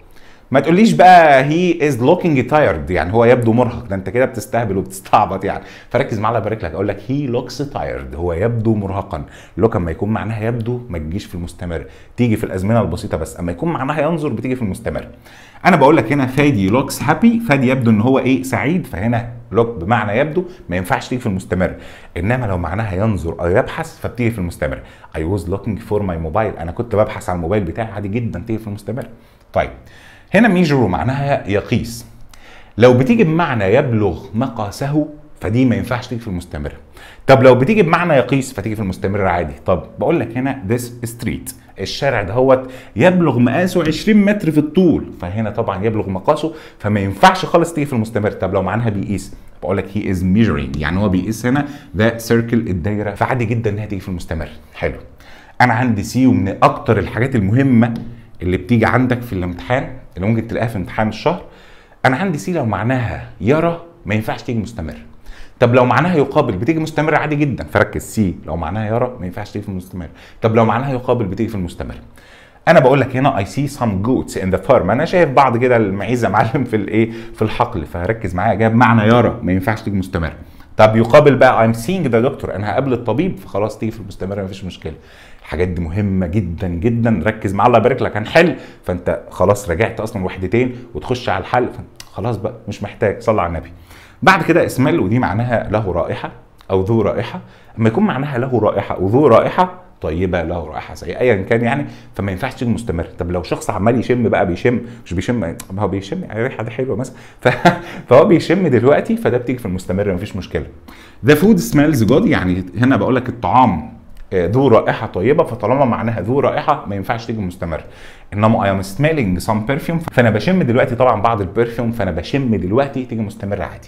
Speaker 1: ما تقوليش بقى هي از لوكينج تايرد يعني هو يبدو مرهق ده انت كده بتستهبل وبتستعبط يعني فركز معايا الله يبارك لك اقول لك هي لوكس تايرد هو يبدو مرهقا لوك اما يكون معناها يبدو ما تجيش في المستمر تيجي في الازمنه البسيطه بس اما يكون معناها ينظر بتيجي في المستمر انا بقول لك هنا فادي لوكس هابي فادي يبدو ان هو ايه سعيد فهنا لوك بمعنى يبدو ما ينفعش تيجي في المستمر انما لو معناها ينظر او يبحث فبتيجي في المستمر I was looking for my mobile انا كنت ببحث عن الموبايل بتاعي عادي جدا تيجي في المستمر طيب هنا ميجرو معناها يقيس لو بتيجي بمعنى يبلغ مقاسه فدي ما ينفعش تيجي في المستمر طب لو بتيجي بمعنى يقيس فتيجي في المستمر عادي طب بقول لك هنا this street الشارع دهوت يبلغ مقاسه 20 متر في الطول فهنا طبعا يبلغ مقاسه فما ينفعش خالص تيجي في المستمر طب لو معناها بيقيس بقول لك هي از measuring يعني هو بيقيس هنا ذا سيركل الدايره فعادي جدا انها تيجي في المستمر حلو انا عندي سي ومن اكتر الحاجات المهمه اللي بتيجي عندك في الامتحان اللي ممكن تلاقيها في امتحان الشهر انا عندي سي لو معناها يرى ما ينفعش تيجي مستمر طب لو معناها يقابل بتيجي مستمر عادي جدا فركز سي لو معناها يرى ما ينفعش تيجي في المستمر طب لو معناها يقابل بتيجي في المستمر انا بقول لك هنا اي سي سام جوتس ان ذا فارم انا شايف بعض كده المعيزه معلم في الايه في الحقل فركز معايا جاب معنى يرى ما ينفعش تيجي مستمر طب يقابل بقى ايم سينج ذا دكتور انا هقابل الطبيب فخلاص تيجي في المستمر مفيش مشكله الحاجات دي مهمه جدا جدا ركز معايا الله يبارك لك هنحل فانت خلاص رجعت اصلا وحدتين وتخش على الحل خلاص بقى مش محتاج صلى على النبي بعد كده اسمال ودي معناها له رائحه او ذو رائحه اما يكون معناها له رائحه وذو رائحه طيبه له رائحه سيئه ايا كان يعني فما ينفعش تيجي مستمر طب لو شخص عمال يشم بقى بيشم مش بيشم ما هو بيشم يعني الريحه دي حلوه مثلا ف... فهو بيشم دلوقتي فده بتيجي في المستمر مفيش مشكله ذا فود سميلز جود يعني هنا بقول لك الطعام ذو رائحه طيبه فطالما معناها ذو رائحه ما ينفعش تيجي مستمر انما اي ام سميلينج سم برفيوم فانا بشم دلوقتي طبعا بعض البرفيوم فانا بشم دلوقتي تيجي مستمر عادي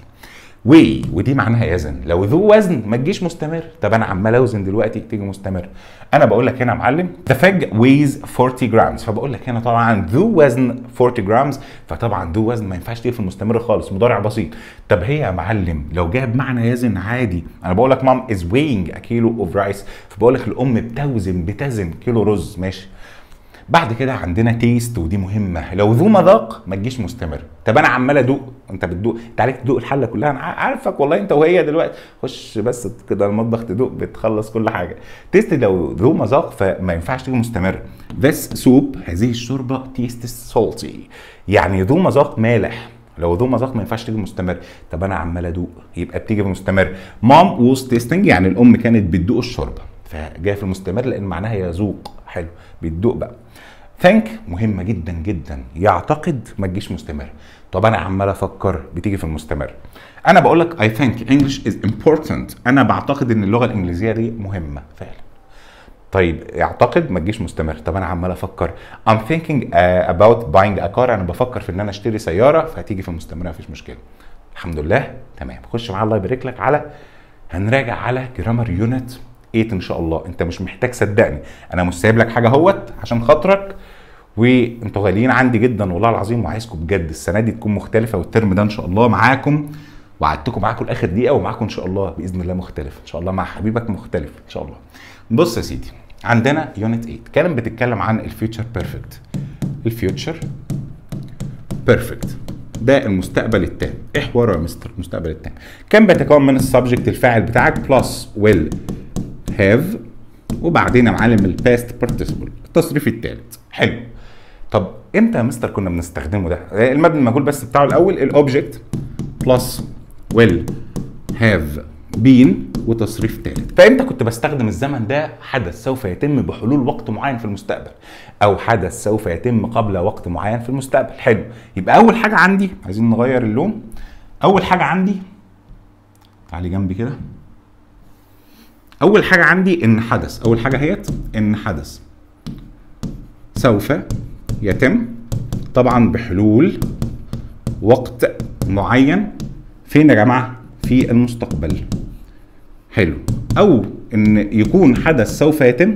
Speaker 1: وي ودي معناها يزن لو ذو وزن ما تجيش مستمر طب انا عمال اوزن دلوقتي تيجي مستمر انا بقول لك هنا يا معلم ذا فج ويز 40 جرامز فبقول لك هنا طبعا ذو وزن 40 جرامز فطبعا ذو وزن ما ينفعش تيجي في المستمر خالص مضارع بسيط طب هي يا معلم لو جاب معنى يزن عادي انا بقول لك مام از وينج ا كيلو اوف رايس فبقول لك الام بتوزن بتزن كيلو رز ماشي بعد كده عندنا تيست ودي مهمه لو ذو مذاق ما تجيش مستمر طب انا عمال ادوق انت بتدوق انت عليك تدوق الحله كلها انا عارفك والله انت وهي دلوقتي خش بس كده المطبخ تدوق بتخلص كل حاجه تيست لو ذو مذاق فما ينفعش تيجي مستمر this سوب هذه الشوربه تيست سولتي يعني ذو مذاق مالح لو ذو مذاق ما ينفعش تيجي مستمر طب انا عمال ادوق يبقى بتيجي مستمر مام ووز تيستنج يعني الام كانت بتدوق الشوربه فجايه في المستمر لان معناها يذوق حلو بتدوق بقى ثانك مهمة جدا جدا يعتقد ما تجيش مستمر طب انا عمال افكر بتيجي في المستمر انا بقول لك I think English is important انا بعتقد ان اللغة الانجليزية دي مهمة فعلا طيب يعتقد ما تجيش مستمر طب انا عمال افكر I'm thinking uh, about buying a car انا بفكر في ان انا اشتري سيارة فهتيجي في المستمر مفيش مشكلة الحمد لله تمام خش معايا الله يبارك لك على هنراجع على جرامر يونت 8 ان شاء الله انت مش محتاج صدقني انا مش سايب لك حاجه اهوت عشان خاطرك وانتوا غاليين عندي جدا والله العظيم وعايزكم بجد السنه دي تكون مختلفه والترم ده ان شاء الله معاكم وعدتكم معاكم لاخر دقيقه ومعاكم ان شاء الله باذن الله مختلف ان شاء الله مع حبيبك مختلف ان شاء الله بص يا سيدي عندنا يونت 8 كانت بتتكلم عن الفيوتشر بيرفكت الفيوتشر بيرفكت ده المستقبل التام ايه حوار يا مستر المستقبل التام كان بيتكون من السبجكت الفاعل بتاعك بلس ويل هاف وبعدين يا معلم الباست بارتيسيبل التصريف الثالث حلو طب امتى يا مستر كنا بنستخدمه ده المبني المجهول بس بتاعه الاول الاوبجكت بلس ويل هاف بين وتصريف ثالث فامتى كنت بستخدم الزمن ده حدث سوف يتم بحلول وقت معين في المستقبل او حدث سوف يتم قبل وقت معين في المستقبل حلو يبقى اول حاجه عندي عايزين نغير اللون اول حاجه عندي تعالي جنبي كده اول حاجه عندي ان حدث اول حاجه هيت ان حدث سوف يتم طبعا بحلول وقت معين فين يا جماعه في المستقبل حلو او ان يكون حدث سوف يتم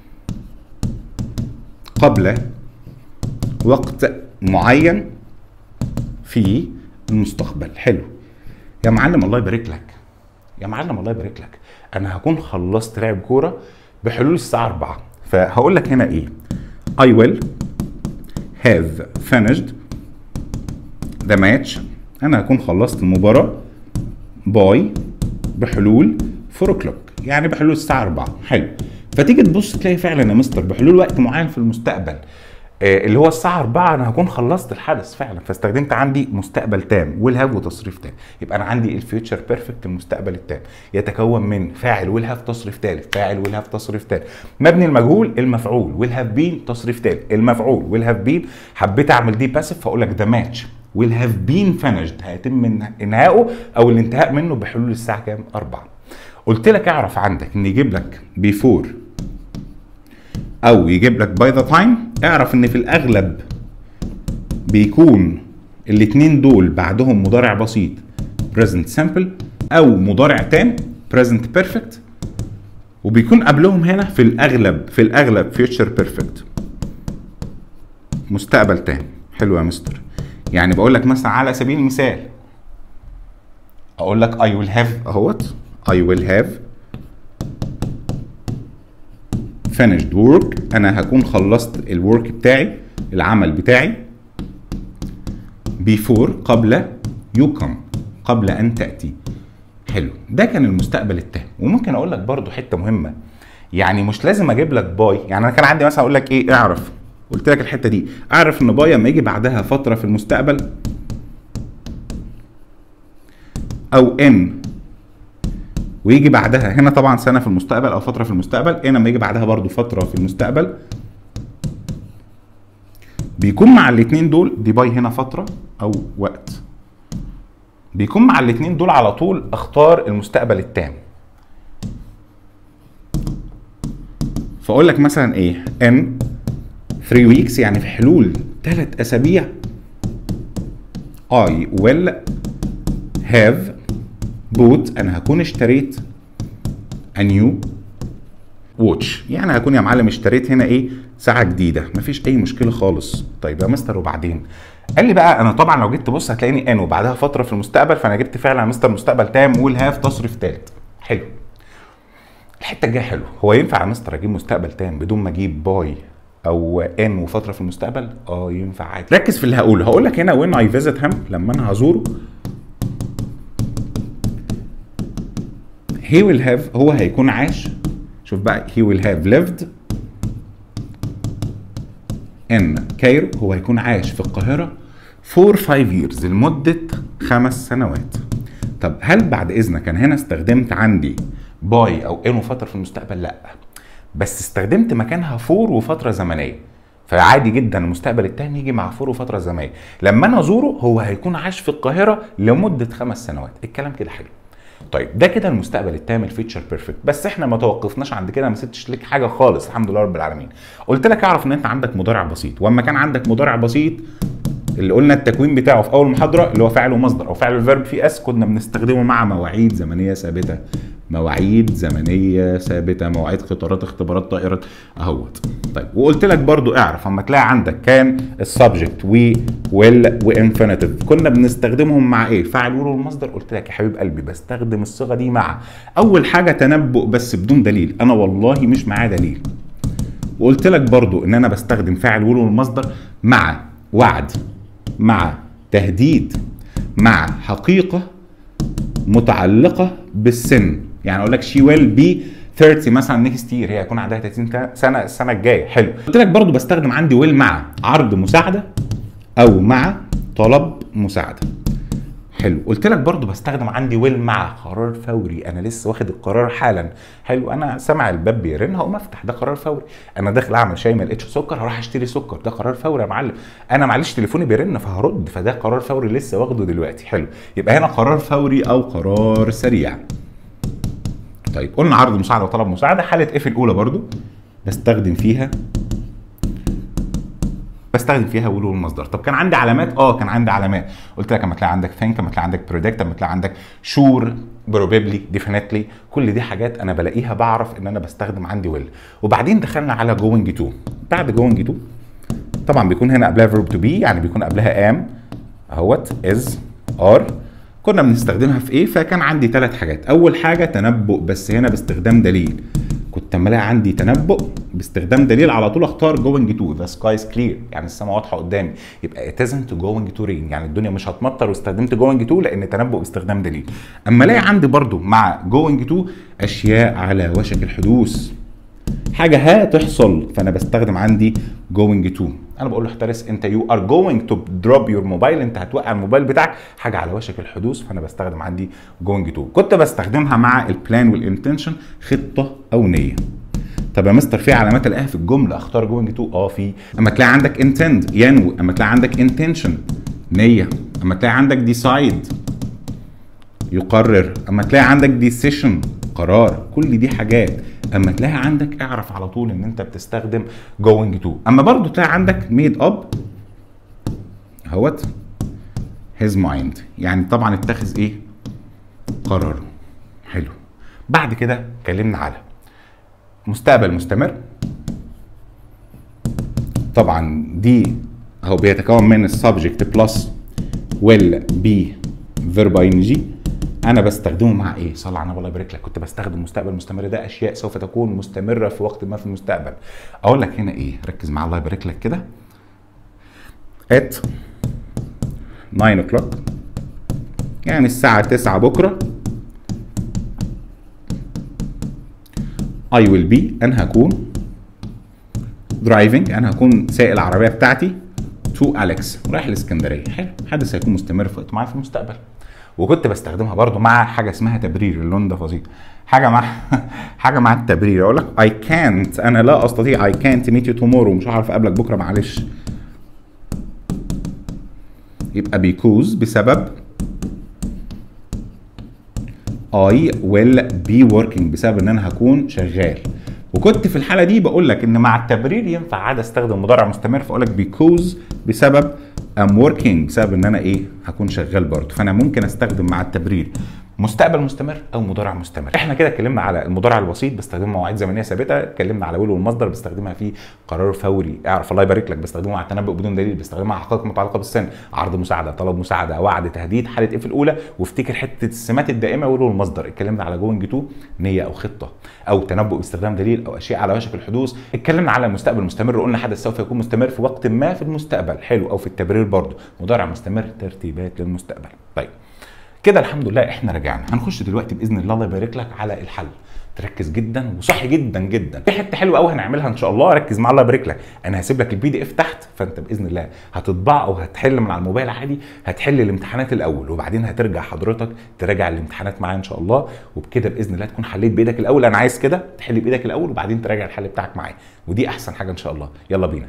Speaker 1: قبل وقت معين في المستقبل حلو يا معلم الله يبارك لك يا معلم الله يبارك لك انا هكون خلصت لعب كوره بحلول الساعه 4 فهقول لك هنا ايه I will have finished ده ماتش انا هكون خلصت المباراه باي بحلول 4 كلوك يعني بحلول الساعه 4 حلو فتيجي تبص تلاقي فعلا يا مستر بحلول وقت معين في المستقبل آه، اللي هو الساعة 4 أنا هكون خلصت الحدث فعلا فاستخدمت عندي مستقبل تام والهاف وتصريف تام يبقى أنا عندي الفيوتشر بيرفكت المستقبل التام يتكون من فاعل والهاف تصريف ثالث فاعل والهاف تصريف ثالث مبني المجهول المفعول والهاف بين تصريف ثالث المفعول والهاف بين حبيت أعمل دي باسف فأقول لك ده ماتش والهاف بين فينيشد هيتم من انهائه أو الانتهاء منه بحلول الساعة كام؟ 4 قلت لك اعرف عندك ان يجيب لك بيفور او يجيب لك باي ذا تايم اعرف ان في الاغلب بيكون الاتنين دول بعدهم مضارع بسيط present simple او مضارع تام present perfect وبيكون قبلهم هنا في الاغلب في الاغلب future perfect مستقبل تام حلو يا مستر يعني بقول لك مثلا على سبيل المثال اقول لك I will have اهوت I will have finished work انا هكون خلصت الورك بتاعي العمل بتاعي before قبل you come قبل ان تاتي حلو ده كان المستقبل التام وممكن اقول لك برضو حته مهمه يعني مش لازم اجيب لك باي يعني انا كان عندي مثلا اقول لك ايه اعرف قلت لك الحته دي اعرف ان باي لما يجي بعدها فتره في المستقبل او ان ويجي بعدها هنا طبعا سنه في المستقبل او فتره في المستقبل هنا لما يجي بعدها برضو فتره في المستقبل بيكون مع الاثنين دول دي باي هنا فتره او وقت بيكون مع الاثنين دول على طول اختار المستقبل التام فاقول لك مثلا ايه ان 3 ويكس يعني في حلول ثلاث اسابيع I will have bought انا هكون اشتريت a new watch يعني هكون يا معلم اشتريت هنا ايه ساعه جديده مفيش اي مشكله خالص طيب يا مستر وبعدين قال لي بقى انا طبعا لو جيت تبص هتلاقيني ان وبعدها فتره في المستقبل فانا جبت فعلا يا مستر مستقبل تام والهاف تصريف ثالث حلو الحته الجايه حلو هو ينفع يا مستر اجيب مستقبل تام بدون ما اجيب باي او ان وفتره في المستقبل اه ينفع عادي ركز في اللي هقوله هقول لك هنا وين اي فيزيت هام لما انا هزوره he will have هو هيكون عاش شوف بقى he will have lived in كايرو هو هيكون عاش في القاهرة for five years لمدة خمس سنوات طب هل بعد إذنك أنا هنا استخدمت عندي باي أو إن وفترة في المستقبل؟ لأ بس استخدمت مكانها فور وفترة زمنية فعادي جدا المستقبل التاني يجي مع فور وفترة زمنية لما أنا أزوره هو هيكون عاش في القاهرة لمدة خمس سنوات الكلام كده حلو طيب ده كده المستقبل التام الفيتشر بيرفكت بس احنا ما توقفناش عند كده ما سبتش لك حاجه خالص الحمد لله رب العالمين قلت لك اعرف ان انت عندك مضارع بسيط واما كان عندك مضارع بسيط اللي قلنا التكوين بتاعه في اول محاضره اللي هو فعل ومصدر او فعل الفيرب في اس كنا بنستخدمه مع مواعيد زمنيه ثابته مواعيد زمنيه ثابته مواعيد قطارات اختبارات طائرات اهوت طيب وقلت لك برضو اعرف اما تلاقي عندك كان السبجكت و ويل وانفينيتيف كنا بنستخدمهم مع ايه فاعل ويل والمصدر قلت لك يا حبيب قلبي بستخدم الصيغه دي مع اول حاجه تنبؤ بس بدون دليل انا والله مش معاه دليل وقلت لك برضو ان انا بستخدم فاعل ويل والمصدر مع وعد مع تهديد مع حقيقه متعلقه بالسن يعني اقول لك شي ويل بي 30 مثلا نيكست يير هي هيكون عندها 30 سنه السنه الجايه حلو قلت لك برضو بستخدم عندي ويل مع عرض مساعده او مع طلب مساعده حلو قلت لك برضو بستخدم عندي ويل مع قرار فوري انا لسه واخد القرار حالا حلو انا سامع الباب بيرن هقوم افتح ده قرار فوري انا داخل اعمل شاي ما لقيتش سكر هروح اشتري سكر ده قرار فوري يا معلم انا معلش تليفوني بيرن فهرد فده قرار فوري لسه واخده دلوقتي حلو يبقى هنا قرار فوري او قرار سريع طيب قلنا عرض مساعده وطلب مساعده حاله اف الاولى برضو بستخدم فيها بستخدم فيها ويل والمصدر طب كان عندي علامات اه كان عندي علامات قلت لك اما تلاقي عندك ثينك اما تلاقي عندك بريدكت اما تلاقي عندك شور بروبابلي ديفينتلي كل دي حاجات انا بلاقيها بعرف ان انا بستخدم عندي ويل وبعدين دخلنا على جوينج تو بعد جوينج تو طبعا بيكون هنا قبلها فيرب تو بي يعني بيكون قبلها ام اهوت از ار كنا بنستخدمها في ايه فكان عندي ثلاث حاجات اول حاجه تنبؤ بس هنا باستخدام دليل كنت اما الاقي عندي تنبؤ باستخدام دليل على طول اختار going to the sky is clear يعني السماء واضحه قدامي يبقى it isn't going to rain يعني الدنيا مش هتمطر واستخدمت going to لان تنبؤ باستخدام دليل اما الاقي عندي برضو مع going to اشياء على وشك الحدوث حاجه هتحصل فانا بستخدم عندي going to انا بقول له احترس انت يو ار جوينج تو دروب يور موبايل انت هتوقع الموبايل بتاعك حاجه على وشك الحدوث فانا بستخدم عندي جوينج تو كنت بستخدمها مع البلان والانتنشن خطه او نيه طب يا مستر في علامات الاقيها في الجمله اختار جوينج تو اه في اما تلاقي عندك انتند ينوي اما تلاقي عندك انتنشن نيه اما تلاقي عندك ديسايد يقرر اما تلاقي عندك ديسيشن قرار كل دي حاجات اما تلاقي عندك اعرف على طول ان انت بتستخدم going to اما برضو تلاقي عندك made up اهوت his mind يعني طبعا اتخذ ايه قراره حلو بعد كده اتكلمنا على مستقبل مستمر طبعا دي هو بيتكون من السبجكت بلس will be verb ing انا بستخدمه مع ايه صلى على النبي الله يبارك لك كنت بستخدم مستقبل مستمر ده اشياء سوف تكون مستمره في وقت ما في المستقبل اقول لك هنا ايه ركز مع الله يبارك لك كده at 9 o'clock يعني الساعة 9 بكرة I will be أنا هكون driving أنا هكون سائق العربية بتاعتي to Alex رايح الإسكندرية حلو حدث هيكون مستمر في وقت معين في المستقبل وكنت بستخدمها برضو مع حاجه اسمها تبرير اللون ده فظيع حاجه مع حاجه مع التبرير اقول لك اي كانت انا لا استطيع اي كانت ميت يو تومورو مش هعرف اقابلك بكره معلش يبقى بيكوز بسبب I will be working بسبب ان انا هكون شغال وكنت في الحاله دي بقول لك ان مع التبرير ينفع عاد استخدم مضارع مستمر فاقول لك بيكوز بسبب I'm working بسبب ان انا ايه هكون شغال برضه فانا ممكن استخدم مع التبرير مستقبل مستمر او مضارع مستمر احنا كده اتكلمنا على المضارع البسيط بستخدمه مواعيد زمنيه ثابته اتكلمنا على ويل والمصدر بستخدمها في قرار فوري اعرف الله يبارك لك بستخدمه مع التنبؤ بدون دليل بستخدمه مع حقائق متعلقه بالسن عرض مساعده طلب مساعده وعد تهديد حاله ايه في الاولى وافتكر حته السمات الدائمه ويل والمصدر اتكلمنا على جوينج تو نيه او خطه او تنبؤ باستخدام دليل او اشياء على وشك الحدوث اتكلمنا على المستقبل المستمر قلنا حدث سوف يكون مستمر في وقت ما في المستقبل حلو او في التبرير برضه مضارع مستمر ترتيبات للمستقبل طيب كده الحمد لله احنا رجعنا هنخش دلوقتي باذن الله الله يبارك لك على الحل تركز جدا وصح جدا جدا في حته حلوه قوي هنعملها ان شاء الله ركز مع الله يبارك لك انا هسيب لك البي دي اف تحت فانت باذن الله هتطبع او هتحل من على الموبايل عادي هتحل الامتحانات الاول وبعدين هترجع حضرتك تراجع الامتحانات معايا ان شاء الله وبكده باذن الله تكون حليت بايدك الاول انا عايز كده تحل بايدك الاول وبعدين تراجع الحل بتاعك معايا ودي احسن حاجه ان شاء الله يلا بينا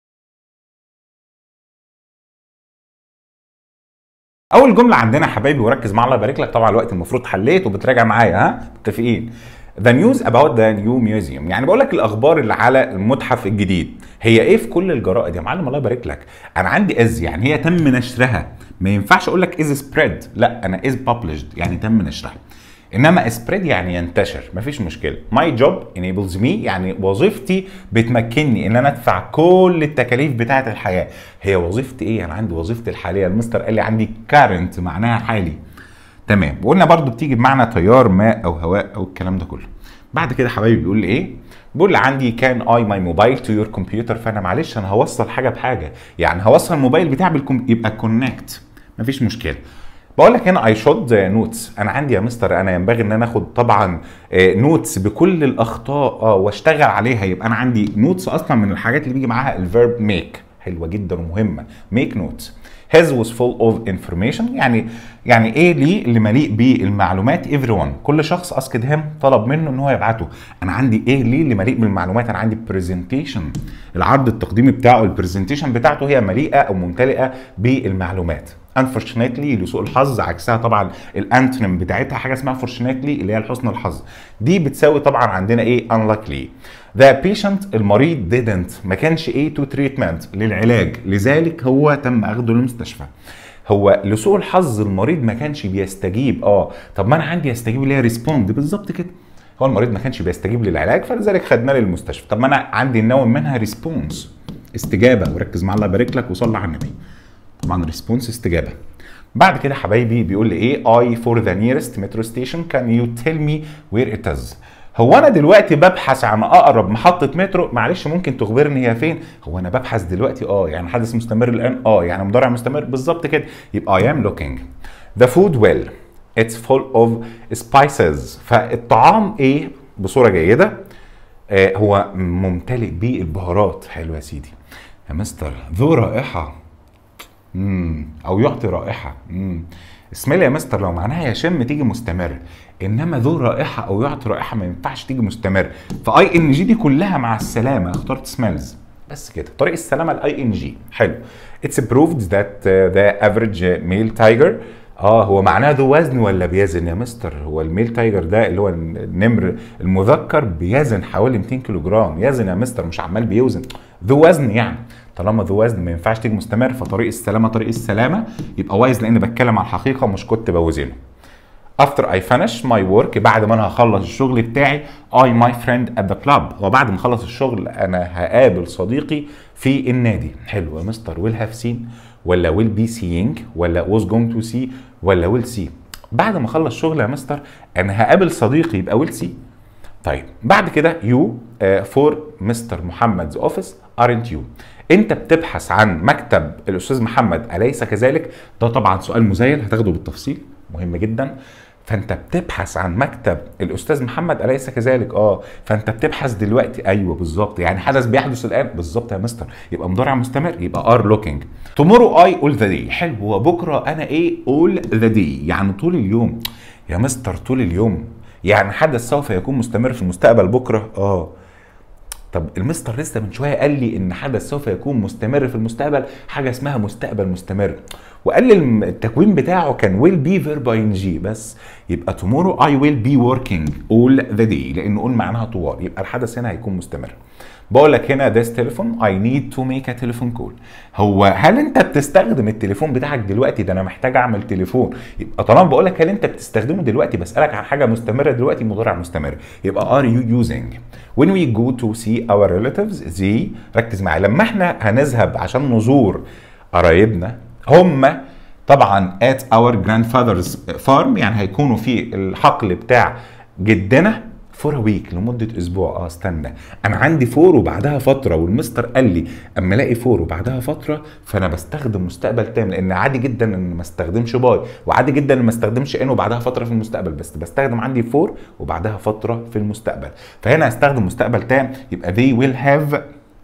Speaker 1: اول جمله عندنا يا حبايبي وركز مع الله يبارك لك طبعا الوقت المفروض حليت وبتراجع معايا ها متفقين ذا نيوز اباوت ذا نيو ميوزيوم يعني بقول لك الاخبار اللي على المتحف الجديد هي ايه في كل الجرائد يا معلم الله يبارك لك انا عندي از يعني هي تم نشرها ما ينفعش اقول لك از سبريد لا انا از ببلشد يعني تم نشرها انما سبريد يعني ينتشر مفيش مشكله ماي جوب انيبلز مي يعني وظيفتي بتمكنني ان انا ادفع كل التكاليف بتاعه الحياه هي وظيفتي ايه انا عندي وظيفتي الحاليه المستر قال لي عندي كارنت معناها حالي تمام وقلنا برضو بتيجي بمعنى تيار ماء او هواء او الكلام ده كله بعد كده حبايبي بيقول لي ايه بيقول لي عندي كان اي ماي موبايل تو يور كمبيوتر فانا معلش انا هوصل حاجه بحاجه يعني هوصل الموبايل بتاعي بالكم يبقى كونكت مفيش مشكله بقول لك هنا اي شود نوتس انا عندي يا مستر انا ينبغي ان انا اخد طبعا نوتس بكل الاخطاء اه واشتغل عليها يبقى انا عندي نوتس اصلا من الحاجات اللي بيجي معاها الفيرب ميك حلوه جدا ومهمه ميك نوتس his was full of information يعني يعني ايه ليه اللي مليء بالمعلومات everyone كل شخص اسكد هيم طلب منه ان هو يبعته انا عندي ايه ليه اللي مليء بالمعلومات انا عندي برزنتيشن العرض التقديمي بتاعه البرزنتيشن بتاعته هي مليئه او ممتلئه بالمعلومات unfortunately لسوء الحظ عكسها طبعا الانتونيم بتاعتها حاجه اسمها fortunately اللي هي لحسن الحظ دي بتساوي طبعا عندنا ايه unluckily the patient المريض didn't ما كانش ايه to treatment للعلاج لذلك هو تم اخده للمستشفى هو لسوء الحظ المريض ما كانش بيستجيب اه طب ما انا عندي يستجيب اللي هي ريسبوند بالظبط كده هو المريض ما كانش بيستجيب للعلاج فلذلك خدناه للمستشفى طب ما انا عندي النوم منها ريسبونس استجابه وركز مع الله يبارك لك وصلى على النبي طبعا ريسبونس استجابه بعد كده حبايبي بيقول لي ايه اي فور ذا نيرست مترو ستيشن كان يو تيل مي وير ات از هو انا دلوقتي ببحث عن اقرب محطه مترو معلش ممكن تخبرني هي فين هو انا ببحث دلوقتي اه يعني حدث مستمر الان اه يعني مضارع مستمر بالظبط كده يبقى I am looking the food well it's full of spices فالطعام ايه بصوره جيده آه هو ممتلئ بالبهارات حلو يا سيدي يا مستر ذو رائحه امم او يعطي رائحه امم اسمال يا مستر لو معناها يشم تيجي مستمر انما ذو رائحه او يعطي رائحه ما ينفعش تيجي مستمر فاي ان جي دي كلها مع السلامه اخترت سميلز بس كده طريق السلامه الاي ان جي حلو اتس proved that ذا افريج ميل تايجر اه هو معناه ذو وزن ولا بيزن يا مستر هو الميل تايجر ده اللي هو النمر المذكر بيزن حوالي 200 كيلو جرام يزن يا مستر مش عمال بيوزن ذو وزن يعني طالما ذو وزن ما ينفعش تيجي مستمر فطريق السلامه طريق السلامه يبقى وايز لان بتكلم عن الحقيقه مش كنت بوزنه after I finish my work بعد ما انا هخلص الشغل بتاعي I my friend at the club وبعد ما اخلص الشغل انا هقابل صديقي في النادي حلو يا مستر will have seen ولا will be seeing ولا was going to see ولا will see بعد ما اخلص شغل يا مستر انا هقابل صديقي يبقى will see طيب بعد كده you uh, for مستر محمد's office aren't you انت بتبحث عن مكتب الاستاذ محمد اليس كذلك ده طبعا سؤال مزيل هتاخده بالتفصيل مهم جدا فانت بتبحث عن مكتب الاستاذ محمد اليس كذلك اه فانت بتبحث دلوقتي ايوه بالظبط يعني حدث بيحدث الان بالظبط يا مستر يبقى مضارع مستمر يبقى ار لوكينج تومورو اي اول ذا داي حلو وبكره انا ايه اول ذا داي يعني طول اليوم يا مستر طول اليوم يعني حدث سوف يكون مستمر في المستقبل بكره اه طب المستر لسه من شويه قال لي ان حدث سوف يكون مستمر في المستقبل حاجه اسمها مستقبل مستمر وقال لي التكوين بتاعه كان will be verb ing بس يبقى tomorrow I will be working all the day لان all معناها طوال يبقى الحدث هنا هيكون مستمر بقول لك هنا this telephone I need to make a telephone call هو هل انت بتستخدم التليفون بتاعك دلوقتي ده انا محتاج اعمل تليفون يبقى طالما بقول لك هل انت بتستخدمه دلوقتي بسالك عن حاجه مستمره دلوقتي مضارع مستمر يبقى are you using when we go to see our relatives they ركز معايا لما احنا هنذهب عشان نزور قرايبنا هم طبعا at our grandfather's farm يعني هيكونوا في الحقل بتاع جدنا فور ويك لمده اسبوع اه استنى انا عندي فور وبعدها فتره والمستر قال لي اما الاقي فور وبعدها فتره فانا بستخدم مستقبل تام لان عادي جدا ان ما استخدمش باي وعادي جدا ان ما استخدمش ان وبعدها فتره في المستقبل بس بستخدم عندي فور وبعدها فتره في المستقبل فهنا هستخدم مستقبل تام يبقى they will have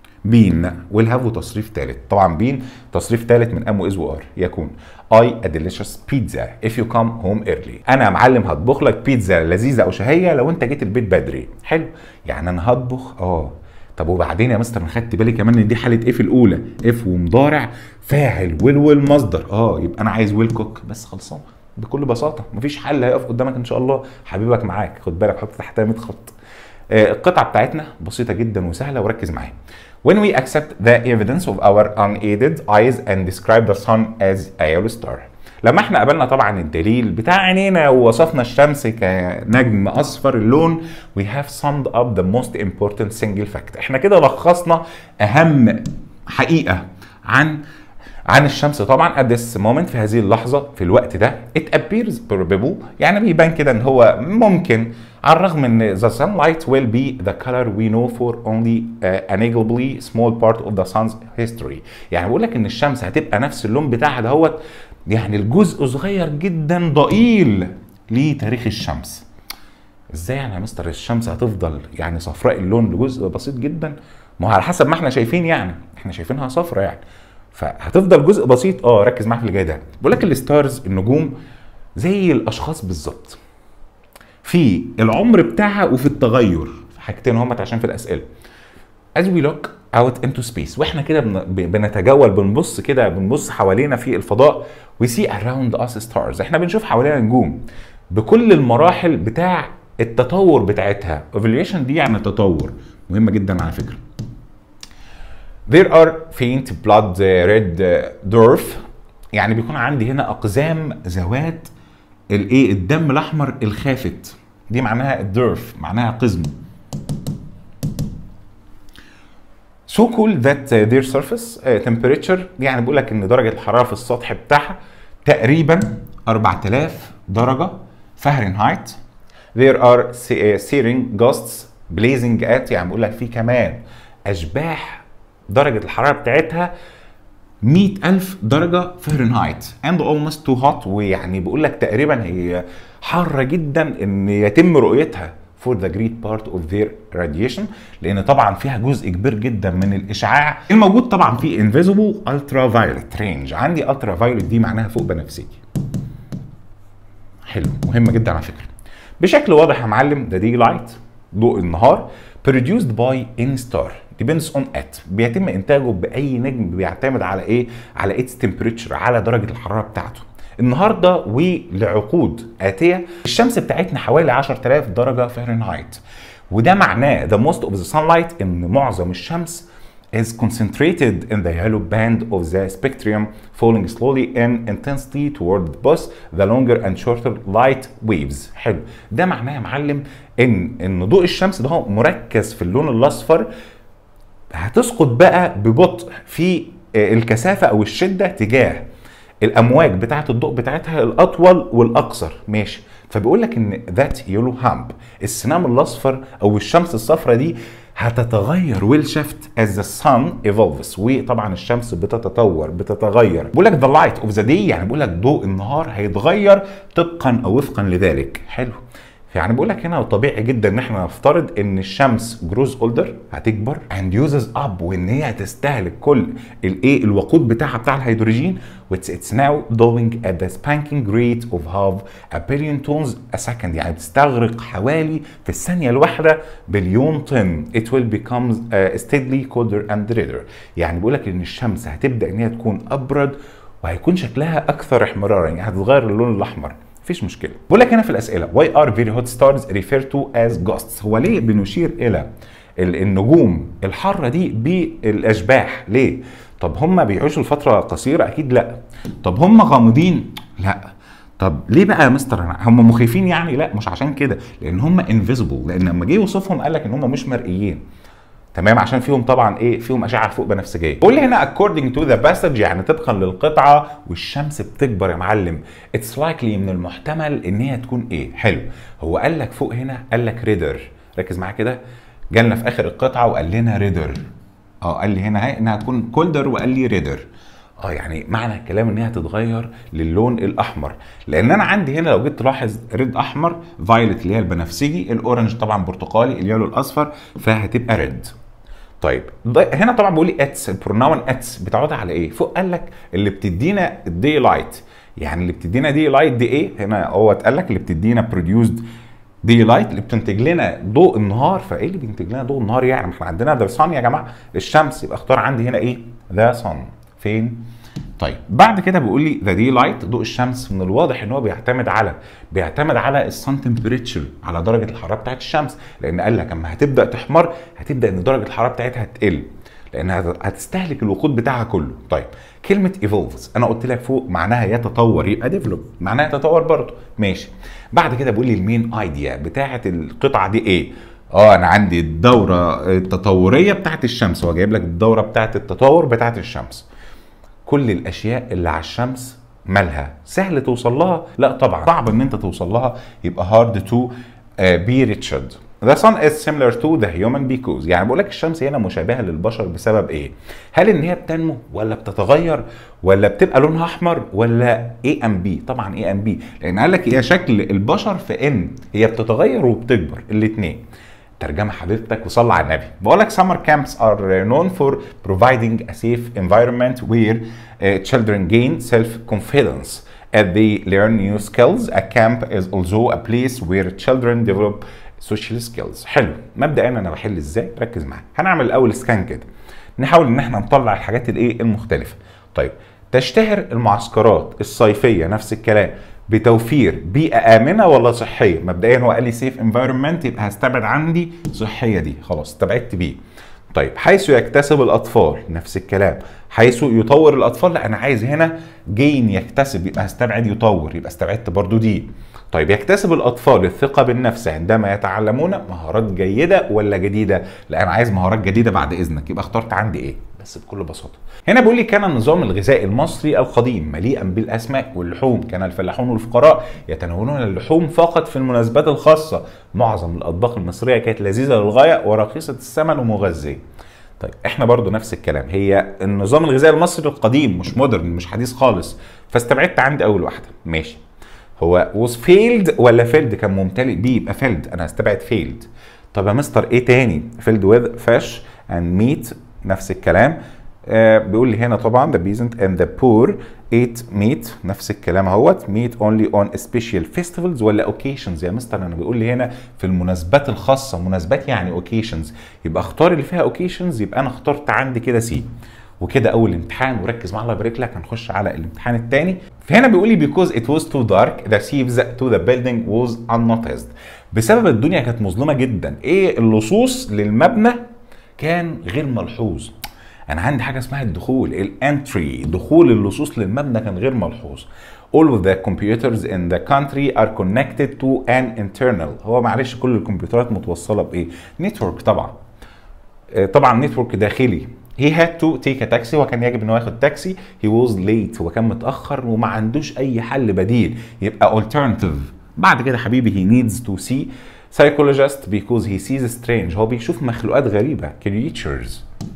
Speaker 1: بين ويل هاف وتصريف ثالث طبعا بين تصريف ثالث من ام واز وار يكون اي ا ديليشس بيتزا اف يو كام هوم ايرلي انا يا معلم هطبخ لك بيتزا لذيذه او شهيه لو انت جيت البيت بدري حلو يعني انا هطبخ اه طب وبعدين يا مستر انا خدت بالي كمان ان دي حاله اف الاولى اف ومضارع فاعل ويل ويل مصدر اه يبقى انا عايز ويل كوك بس خلصان بكل بساطه مفيش حل هيقف قدامك ان شاء الله حبيبك معاك خد بالك حط تحتها 100 خط آه القطعه بتاعتنا بسيطه جدا وسهله وركز معايا When we accept the evidence of our unaided eyes and describe the sun as a yellow star. لما احنا قابلنا طبعا الدليل بتاع عينينا ووصفنا الشمس كنجم اصفر اللون we have summed up the most important single fact. احنا كده لخصنا اهم حقيقه عن عن الشمس طبعا at this moment في هذه اللحظه في الوقت ده it appears probable يعني بيبان كده ان هو ممكن على الرغم ان the sunlight will be the color we know for only uh, a negligibly small part of the sun's history يعني بقول لك ان الشمس هتبقى نفس اللون بتاعها دهوت يعني الجزء صغير جدا ضئيل لتاريخ الشمس ازاي يعني يا مستر الشمس هتفضل يعني صفراء اللون لجزء بسيط جدا ما هو على حسب ما احنا شايفين يعني احنا شايفينها صفراء يعني فهتفضل جزء بسيط اه ركز معايا في اللي جاي ده بقول لك الستارز النجوم زي الاشخاص بالظبط في العمر بتاعها وفي التغير حاجتين همت عشان في الاسئله as we look out into space واحنا كده بنتجول بنبص كده بنبص حوالينا في الفضاء we see around us stars احنا بنشوف حوالينا نجوم بكل المراحل بتاع التطور بتاعتها evolution دي يعني تطور مهمه جدا على فكره there are faint blood red dwarf يعني بيكون عندي هنا اقزام ذوات الايه الدم الاحمر الخافت دي معناها الدرف معناها قزم so cool that their surface temperature يعني بيقول لك ان درجه الحراره في السطح بتاعها تقريبا 4000 درجه فahrenheit there are searing ghosts blazing at يعني بيقول لك في كمان اشباح درجه الحراره بتاعتها 100000 درجة فahrenheit and almost too hot ويعني بيقول لك تقريبا هي حارة جدا ان يتم رؤيتها for the great part of their radiation لان طبعا فيها جزء كبير جدا من الاشعاع الموجود طبعا في invisible ultraviolet range عندي ultraviolet دي معناها فوق بنفسجي حلو مهمة جدا على فكرة بشكل واضح يا معلم ده دي لايت ضوء النهار produced by any star depends on it بيتم انتاجه باي نجم بيعتمد على ايه على its temperature على درجه الحراره بتاعته النهارده ولعقود اتيه الشمس بتاعتنا حوالي 10000 درجه فahrenheit وده معناه the most of the sunlight ان معظم الشمس is concentrated in the yellow band of the spectrum falling slowly in intensity toward the bus the longer and shorter light waves حلو ده معناه يا معلم ان ان ضوء الشمس ده هو مركز في اللون الاصفر هتسقط بقى ببطء في الكثافه او الشده تجاه الامواج بتاعه الضوء بتاعتها الاطول والاقصر ماشي فبيقول لك ان ذات يلو هامب السنام الاصفر او الشمس الصفراء دي هتتغير ويل شيفت از ذا سان ايفولفز وطبعا الشمس بتتطور بتتغير بيقول لك ذا لايت اوف ذا داي يعني بيقول لك ضوء النهار هيتغير طبقا او وفقا لذلك حلو يعني بقول لك هنا طبيعي جدا ان احنا نفترض ان الشمس جروز اولدر هتكبر اند يوزز اب وان هي هتستهلك كل الايه الوقود بتاعها بتاع الهيدروجين which it's now doing at the spanking rate of half a billion tons a second يعني بتستغرق حوالي في الثانيه الواحده بليون طن it will become uh, steadily colder and redder يعني بيقول لك ان الشمس هتبدا ان هي تكون ابرد وهيكون شكلها اكثر احمرارا يعني هتتغير اللون الاحمر مفيش مشكله بقول لك هنا في الاسئله why are very hot stars referred to as ghosts هو ليه بنشير الى النجوم الحاره دي بالاشباح ليه طب هم بيعيشوا لفتره قصيره اكيد لا طب هم غامضين لا طب ليه بقى يا مستر هم مخيفين يعني لا مش عشان كده لان هم انفيزبل لان لما جه يوصفهم قال لك ان هم مش مرئيين تمام عشان فيهم طبعا ايه فيهم اشعه فوق بنفسجيه بقول لي هنا according to the passage يعني طبقا للقطعه والشمس بتكبر يا معلم اتس لايكلي من المحتمل ان هي تكون ايه حلو هو قال لك فوق هنا قال لك ريدر ركز معايا كده جالنا في اخر القطعه وقال لنا ريدر اه قال لي هنا هي انها تكون كولدر وقال لي ريدر اه يعني معنى الكلام ان هي هتتغير للون الاحمر لان انا عندي هنا لو جيت تلاحظ ريد احمر فايلت اللي هي البنفسجي الاورنج طبعا برتقالي اليالو الاصفر فهتبقى ريد طيب هنا طبعا بيقول لي اتس البروناون اتس بتعود على ايه؟ فوق قال لك اللي بتدينا الدي لايت يعني اللي بتدينا دي لايت دي ايه؟ هنا هو اتقال لك اللي بتدينا بروديوسد دي لايت اللي بتنتج لنا ضوء النهار فايه اللي بينتج لنا ضوء النهار يعني احنا عندنا ذا صن يا جماعه الشمس يبقى اختار عندي هنا ايه؟ ذا صن فين؟ طيب بعد كده بيقول لي ذا دي لايت ضوء الشمس من الواضح ان هو بيعتمد على بيعتمد على السن تمبريتشر على درجه الحراره بتاعت الشمس لان قال لك اما هتبدا تحمر هتبدا ان درجه الحراره بتاعتها تقل لانها هتستهلك الوقود بتاعها كله طيب كلمه ايفولفز انا قلت لك فوق معناها يتطور يبقى ديفلوب معناها يتطور برضه ماشي بعد كده بيقول لي المين ايديا بتاعت القطعه دي ايه اه انا عندي الدوره التطوريه بتاعت الشمس هو جايب لك الدوره بتاعت التطور بتاعت الشمس كل الاشياء اللي على الشمس مالها سهل توصل لها لا طبعا صعب ان انت توصل لها يبقى hard to uh, be reached The sun is similar to the human because يعني بقول لك الشمس هنا مشابهه للبشر بسبب ايه؟ هل ان هي بتنمو ولا بتتغير ولا بتبقى لونها احمر ولا اي ام بي؟ طبعا اي ام بي لان قال لك هي شكل البشر في ان هي بتتغير وبتكبر الاثنين ترجمة حبيبتك وصلى على النبي بقول لك summer camps are known for providing a safe environment where uh, children gain self-confidence as they learn new skills a camp is also a place where children develop social skills حلو مبدئيا انا بحل ازاي ركز معايا هنعمل الاول سكان كده نحاول ان احنا نطلع الحاجات الايه المختلفه طيب تشتهر المعسكرات الصيفيه نفس الكلام بتوفير بيئه امنه ولا صحيه مبدئيا هو قال لي سيف انفايرمنت يبقى هستبعد عندي صحيه دي خلاص استبعدت بيه طيب حيث يكتسب الاطفال نفس الكلام حيث يطور الاطفال لا انا عايز هنا جين يكتسب يبقى هستبعد يطور يبقى استبعدت برضو دي طيب يكتسب الاطفال الثقه بالنفس عندما يتعلمون مهارات جيده ولا جديده لا انا عايز مهارات جديده بعد اذنك يبقى اخترت عندي ايه بس بكل بساطه هنا بيقول لي كان النظام الغذائي المصري القديم مليئا بالاسماك واللحوم كان الفلاحون والفقراء يتناولون اللحوم فقط في المناسبات الخاصه معظم الاطباق المصريه كانت لذيذه للغايه ورخيصه الثمن ومغذيه طيب احنا برضو نفس الكلام هي النظام الغذائي المصري القديم مش مودرن مش حديث خالص فاستبعدت عندي اول واحده ماشي هو was failed ولا failed كان ممتلئ بيه يبقى failed انا هستبعد failed طب يا مستر ايه تاني filled with fish and meat نفس الكلام آه بيقول لي هنا طبعا the peasant and the poor ate meat نفس الكلام اهوت meat only on special festivals ولا occasions يا مستر انا بيقول لي هنا في المناسبات الخاصه مناسبات يعني occasions يبقى اختار اللي فيها occasions يبقى انا اخترت عندي كده سي وكده اول امتحان وركز معايا الله يبارك لك هنخش على الامتحان الثاني فهنا بيقول لي because it was too dark the thieves to the building was unnoticed بسبب الدنيا كانت مظلمه جدا ايه اللصوص للمبنى كان غير ملحوظ انا عندي حاجه اسمها الدخول الانتري دخول اللصوص للمبنى كان غير ملحوظ all of the computers in the country are connected to an internal هو معلش كل الكمبيوترات متوصله بايه نتورك طبعا طبعا نتورك داخلي he had to take a taxi وكان يجب ان هو ياخد تاكسي he was late هو كان متاخر وما عندوش اي حل بديل يبقى alternative بعد كده حبيبي he needs to see psychologist because he sees strange هو بيشوف مخلوقات غريبه creatures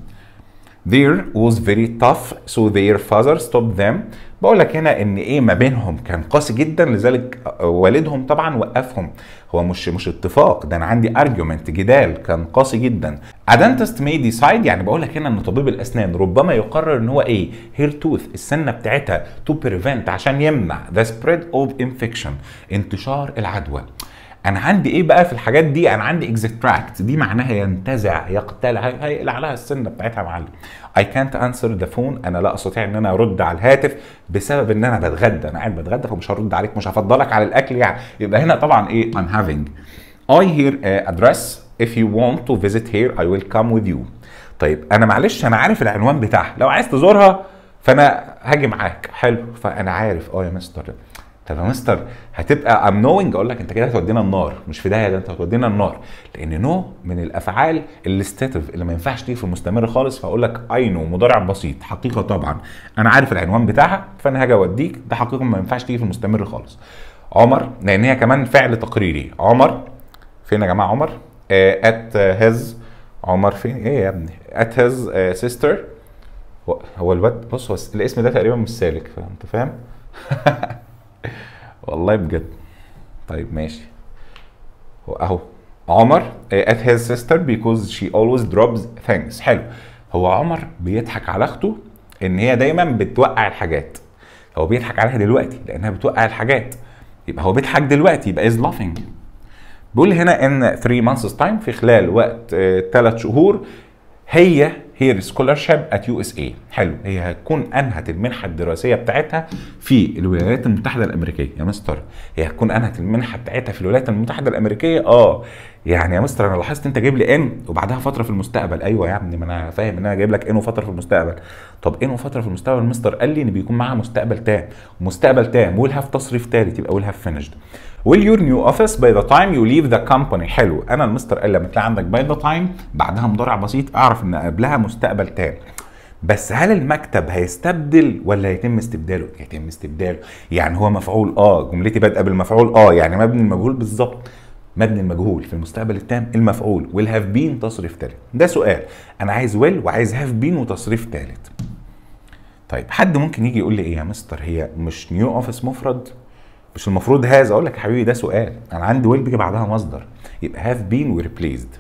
Speaker 1: there was very tough so their father stopped them بقول لك هنا ان ايه ما بينهم كان قاسي جدا لذلك والدهم طبعا وقفهم هو مش مش اتفاق ده انا عندي argument جدال كان قاسي جدا a dentist may decide يعني بقول لك هنا ان طبيب الاسنان ربما يقرر ان هو ايه hair tooth السنه بتاعتها to prevent عشان يمنع the spread of infection انتشار العدوى انا عندي ايه بقى في الحاجات دي انا عندي اكزتراكت دي معناها ينتزع يقتلع هيقلع لها السنه بتاعتها يا معلم I can't answer the phone انا لا استطيع ان انا ارد على الهاتف بسبب ان انا بتغدى انا قاعد بتغدى فمش هرد عليك مش هفضلك على الاكل يعني يبقى هنا طبعا ايه I'm having I hear uh, address if you want to visit here I will come with you طيب انا معلش انا عارف العنوان بتاعها لو عايز تزورها فانا هاجي معاك حلو فانا عارف اه يا مستر طب يا مستر هتبقى ام نوينج اقول لك انت كده هتودينا النار مش في داهيه ده انت هتودينا النار لان نو من الافعال الاستاتيف اللي ما ينفعش تيجي في المستمر خالص فاقول لك اي نو مضارع بسيط حقيقه طبعا انا عارف العنوان بتاعها فانا هاجي اوديك ده حقيقه ما ينفعش تيجي في المستمر خالص عمر لان هي كمان فعل تقريري عمر فين يا جماعه عمر ات هيز عمر فين ايه يا ابني ات هيز سيستر هو الواد بص هو الاسم ده تقريبا مش سالك انت فاهم والله بجد طيب ماشي اهو عمر at his sister because she always drops things حلو هو عمر بيضحك على اخته ان هي دايما بتوقع الحاجات هو بيضحك عليها دلوقتي لانها بتوقع الحاجات يبقى هو بيضحك دلوقتي يبقى is laughing بيقول هنا ان 3 months time في خلال وقت 3 شهور هي هير سكولارشيب ات يو اس اي حلو هي هتكون انهت المنحه الدراسيه بتاعتها في الولايات المتحده الامريكيه يا مستر هي هتكون انهت المنحه بتاعتها في الولايات المتحده الامريكيه اه يعني يا مستر انا لاحظت انت جايب لي ان وبعدها فتره في المستقبل ايوه يا ابني ما انا فاهم ان انا جايب لك ان وفتره في المستقبل طب ان وفتره في المستقبل مستر قال لي ان بيكون معاها مستقبل تام ومستقبل تام ويل هاف تصريف ثالث يبقى ويل هاف فينيشد will your new office by the time you leave the company حلو انا المستر قال لما تلاقي عندك by the time بعدها مضارع بسيط اعرف ان قبلها مستقبل تام بس هل المكتب هيستبدل ولا هيتم استبداله؟ هيتم استبداله، يعني هو مفعول اه جملتي بادئه بالمفعول اه يعني مبني المجهول بالظبط مبني المجهول في المستقبل التام المفعول will have been تصريف ثالث ده سؤال انا عايز will وعايز have been وتصريف ثالث طيب حد ممكن يجي يقول لي ايه يا مستر هي مش نيو اوفيس مفرد مش المفروض هذا اقول لك يا حبيبي ده سؤال انا عندي ويل بيجي بعدها مصدر يبقى هاف بين وريبليسد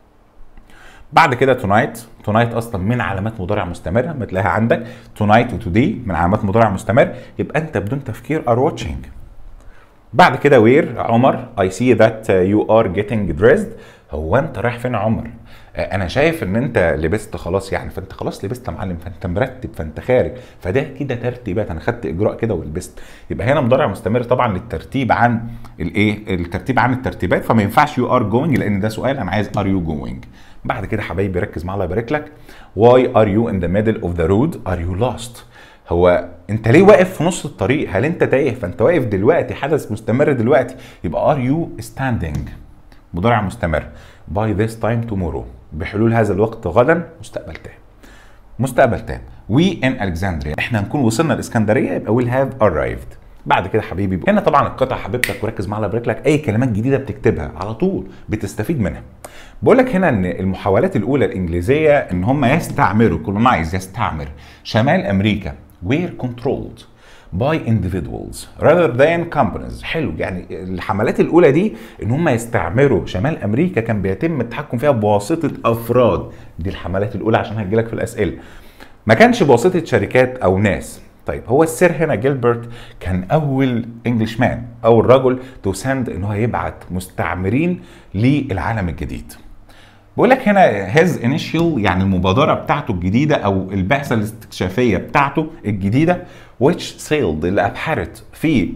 Speaker 1: بعد كده تونايت تونايت اصلا من علامات مضارع مستمره بتلاقيها عندك تونايت وتودي من علامات مضارع مستمر يبقى انت بدون تفكير ار واتشنج بعد كده وير عمر اي سي ذات يو ار جيتنج دريسد هو انت رايح فين يا عمر انا شايف ان انت لبست خلاص يعني فانت خلاص لبست يا معلم فانت مرتب فانت خارج فده كده ترتيبات انا خدت اجراء كده ولبست يبقى هنا مضارع مستمر طبعا للترتيب عن الايه الترتيب عن الترتيبات فما ينفعش يو ار جوينج لان ده سؤال انا عايز ار يو جوينج بعد كده حبايبي ركز معايا الله يبارك لك واي ار يو ان ذا ميدل اوف ذا رود ار يو لوست هو انت ليه واقف في نص الطريق هل انت تايه فانت واقف دلوقتي حدث مستمر دلوقتي يبقى ار يو ستاندينج مضارع مستمر باي ذيس تايم تومورو بحلول هذا الوقت غدا مستقبل تام مستقبل تام وي ان الكسندريا احنا هنكون وصلنا الاسكندريه يبقى ويل هاف ارايفد بعد كده حبيبي هنا طبعا القطع حبيبتك وركز معايا بارك لك اي كلمات جديده بتكتبها على طول بتستفيد منها بقول لك هنا ان المحاولات الاولى الانجليزيه ان هم يستعمروا كولونايز يستعمر شمال امريكا وير كنترولد by individuals rather than companies حلو يعني الحملات الاولى دي ان هم يستعمروا شمال امريكا كان بيتم التحكم فيها بواسطه افراد دي الحملات الاولى عشان هتجيلك في الاسئله ما كانش بواسطه شركات او ناس طيب هو السر هنا جيلبرت كان اول انجلش مان اول رجل تو سند ان هو يبعت مستعمرين للعالم الجديد بقول لك هنا هيز انيشال يعني المبادره بتاعته الجديده او البعثه الاستكشافيه بتاعته الجديده which sailed اللي ابحرت في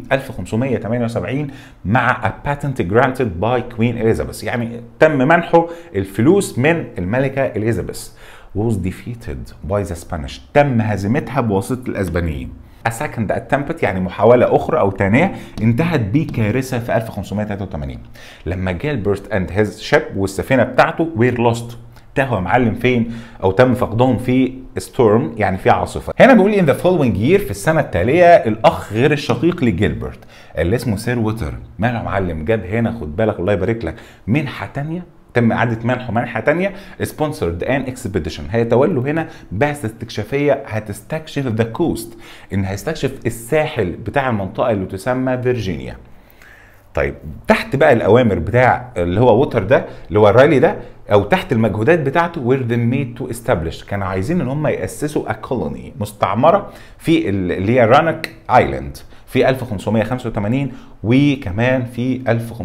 Speaker 1: 1578 مع a patent granted by Queen Elizabeth يعني تم منحه الفلوس من الملكه اليزابيث was defeated by the Spanish تم هزيمتها بواسطه الاسبانيين A second attempt يعني محاولة أخرى أو ثانية انتهت بكارثة في 1583 لما جيلبرت اند هيز شيب والسفينة بتاعته وير لوست تاهوا يا معلم فين او تم فقدهم في ستورم يعني في عاصفه هنا بيقول ان ذا فولوينج يير في السنه التاليه الاخ غير الشقيق لجيلبرت اللي اسمه سير ووتر ماله يا معلم جاب هنا خد بالك الله يبارك لك منحه تانية تم اعاده منحه منحه تانية سبونسرد ان اكسبيديشن هيتولوا هنا بعثه استكشافيه هتستكشف ذا كوست ان هيستكشف الساحل بتاع المنطقه اللي تسمى فيرجينيا طيب تحت بقى الاوامر بتاع اللي هو ووتر ده اللي هو الرايلي ده او تحت المجهودات بتاعته وير ذا ميد تو استابليش كانوا عايزين ان هم ياسسوا كولوني مستعمره في اللي هي رانك ايلاند في 1585 وكمان في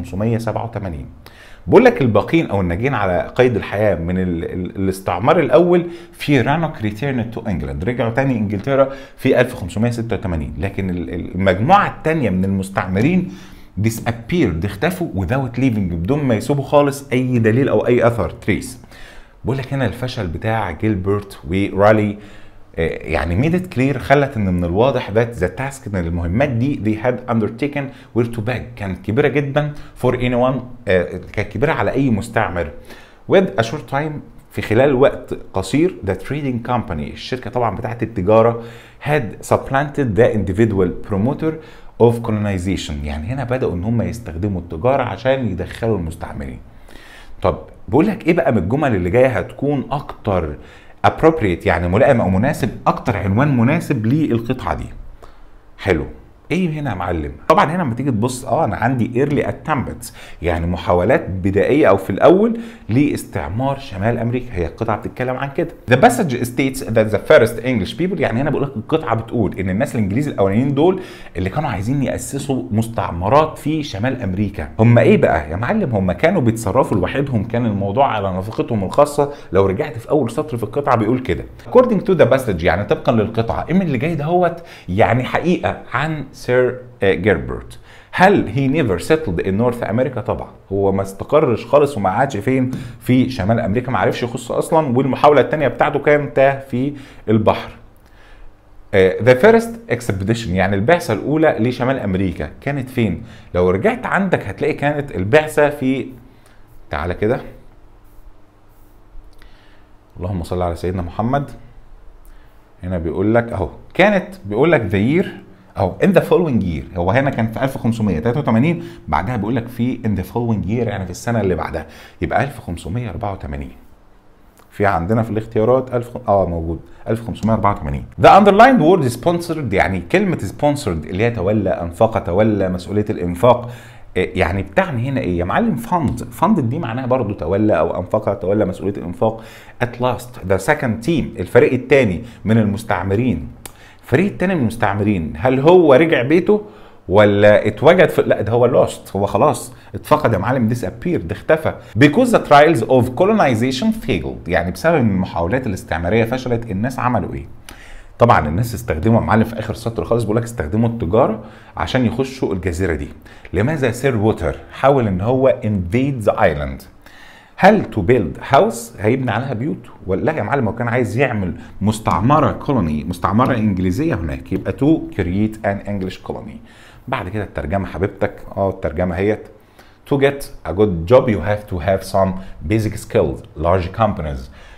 Speaker 1: 1587 بقول لك الباقين او الناجين على قيد الحياه من ال ال الاستعمار الاول في رانوك ريتيرن تو انجلاند رجعوا تاني انجلترا في 1586 لكن المجموعه الثانيه من المستعمرين disappeared اختفوا without leaving بدون ما يسيبوا خالص اي دليل او اي اثر تريس بقول لك هنا الفشل بتاع جيلبرت ورالي يعني ميد ات كلير خلت ان من الواضح ذات ذا تاسك ان المهمات دي they had undertaken were to beg كانت كبيره جدا for anyone كانت كبيره على اي مستعمر with a short time في خلال وقت قصير the trading company الشركه طبعا بتاعت التجاره had supplanted the individual promoter of colonization يعني هنا بداوا ان هم يستخدموا التجاره عشان يدخلوا المستعمرين طب بقول لك ايه بقى من الجمل اللي جايه هتكون اكتر appropriate يعني ملائم او مناسب اكتر عنوان مناسب للقطعه دي حلو ايه هنا يا معلم طبعا هنا لما تيجي تبص اه انا عندي ايرلي اتمبتس يعني محاولات بدائيه او في الاول لاستعمار شمال امريكا هي القطعه بتتكلم عن كده the passage states that the first English people يعني هنا بقول لك القطعه بتقول ان الناس الانجليز الاولانيين دول اللي كانوا عايزين ياسسوا مستعمرات في شمال امريكا هم ايه بقى يا معلم هم كانوا بيتصرفوا لوحدهم كان الموضوع على نفقتهم الخاصه لو رجعت في اول سطر في القطعه بيقول كده according to the passage يعني طبقا للقطعه ايه اللي جاي دهوت يعني حقيقه عن سير جيربرت هل هي نيفر سيتلد ان نورث امريكا طبعا هو ما استقرش خالص وما قعدش فين في شمال امريكا ما عرفش يخص اصلا والمحاوله الثانيه بتاعته كان تاه في البحر ذا فيرست اكسبيديشن يعني البعثه الاولى لشمال امريكا كانت فين لو رجعت عندك هتلاقي كانت البعثه في تعالى كده اللهم صل على سيدنا محمد هنا بيقول لك اهو كانت بيقول لك ذا يير اهو ان ذا فولوينج يير هو هنا كان في 1583 بعدها بيقول لك في ان ذا فولوينج يير يعني في السنه اللي بعدها يبقى 1584 في عندنا في الاختيارات 1000 اه موجود 1584 The underlined word sponsored يعني كلمة sponsored اللي هي تولى أنفق تولى مسؤولية الإنفاق يعني بتعني هنا ايه يا معلم فند فند دي معناها برضو تولى او انفق تولى مسؤوليه الانفاق ات لاست ذا سكند تيم الفريق الثاني من المستعمرين الفريق الثاني من المستعمرين هل هو رجع بيته ولا اتوجد في لا ده هو لوست هو خلاص اتفقد يا معلم ديس ابير ده اختفى because the trials of colonization failed يعني بسبب ان المحاولات الاستعماريه فشلت الناس عملوا ايه طبعا الناس استخدموا معلم في اخر سطر خالص بيقول لك استخدموا التجاره عشان يخشوا الجزيره دي لماذا سير ووتر حاول ان هو invade the island هل تو بيلد هاوس هيبني عليها بيوت ولا لا يا معلم هو كان عايز يعمل مستعمره كولوني مستعمره انجليزيه هناك يبقى تو كرييت ان انجلش كولوني بعد كده الترجمه حبيبتك اه الترجمه هيت To get a good job you have to have some basic skills. Large companies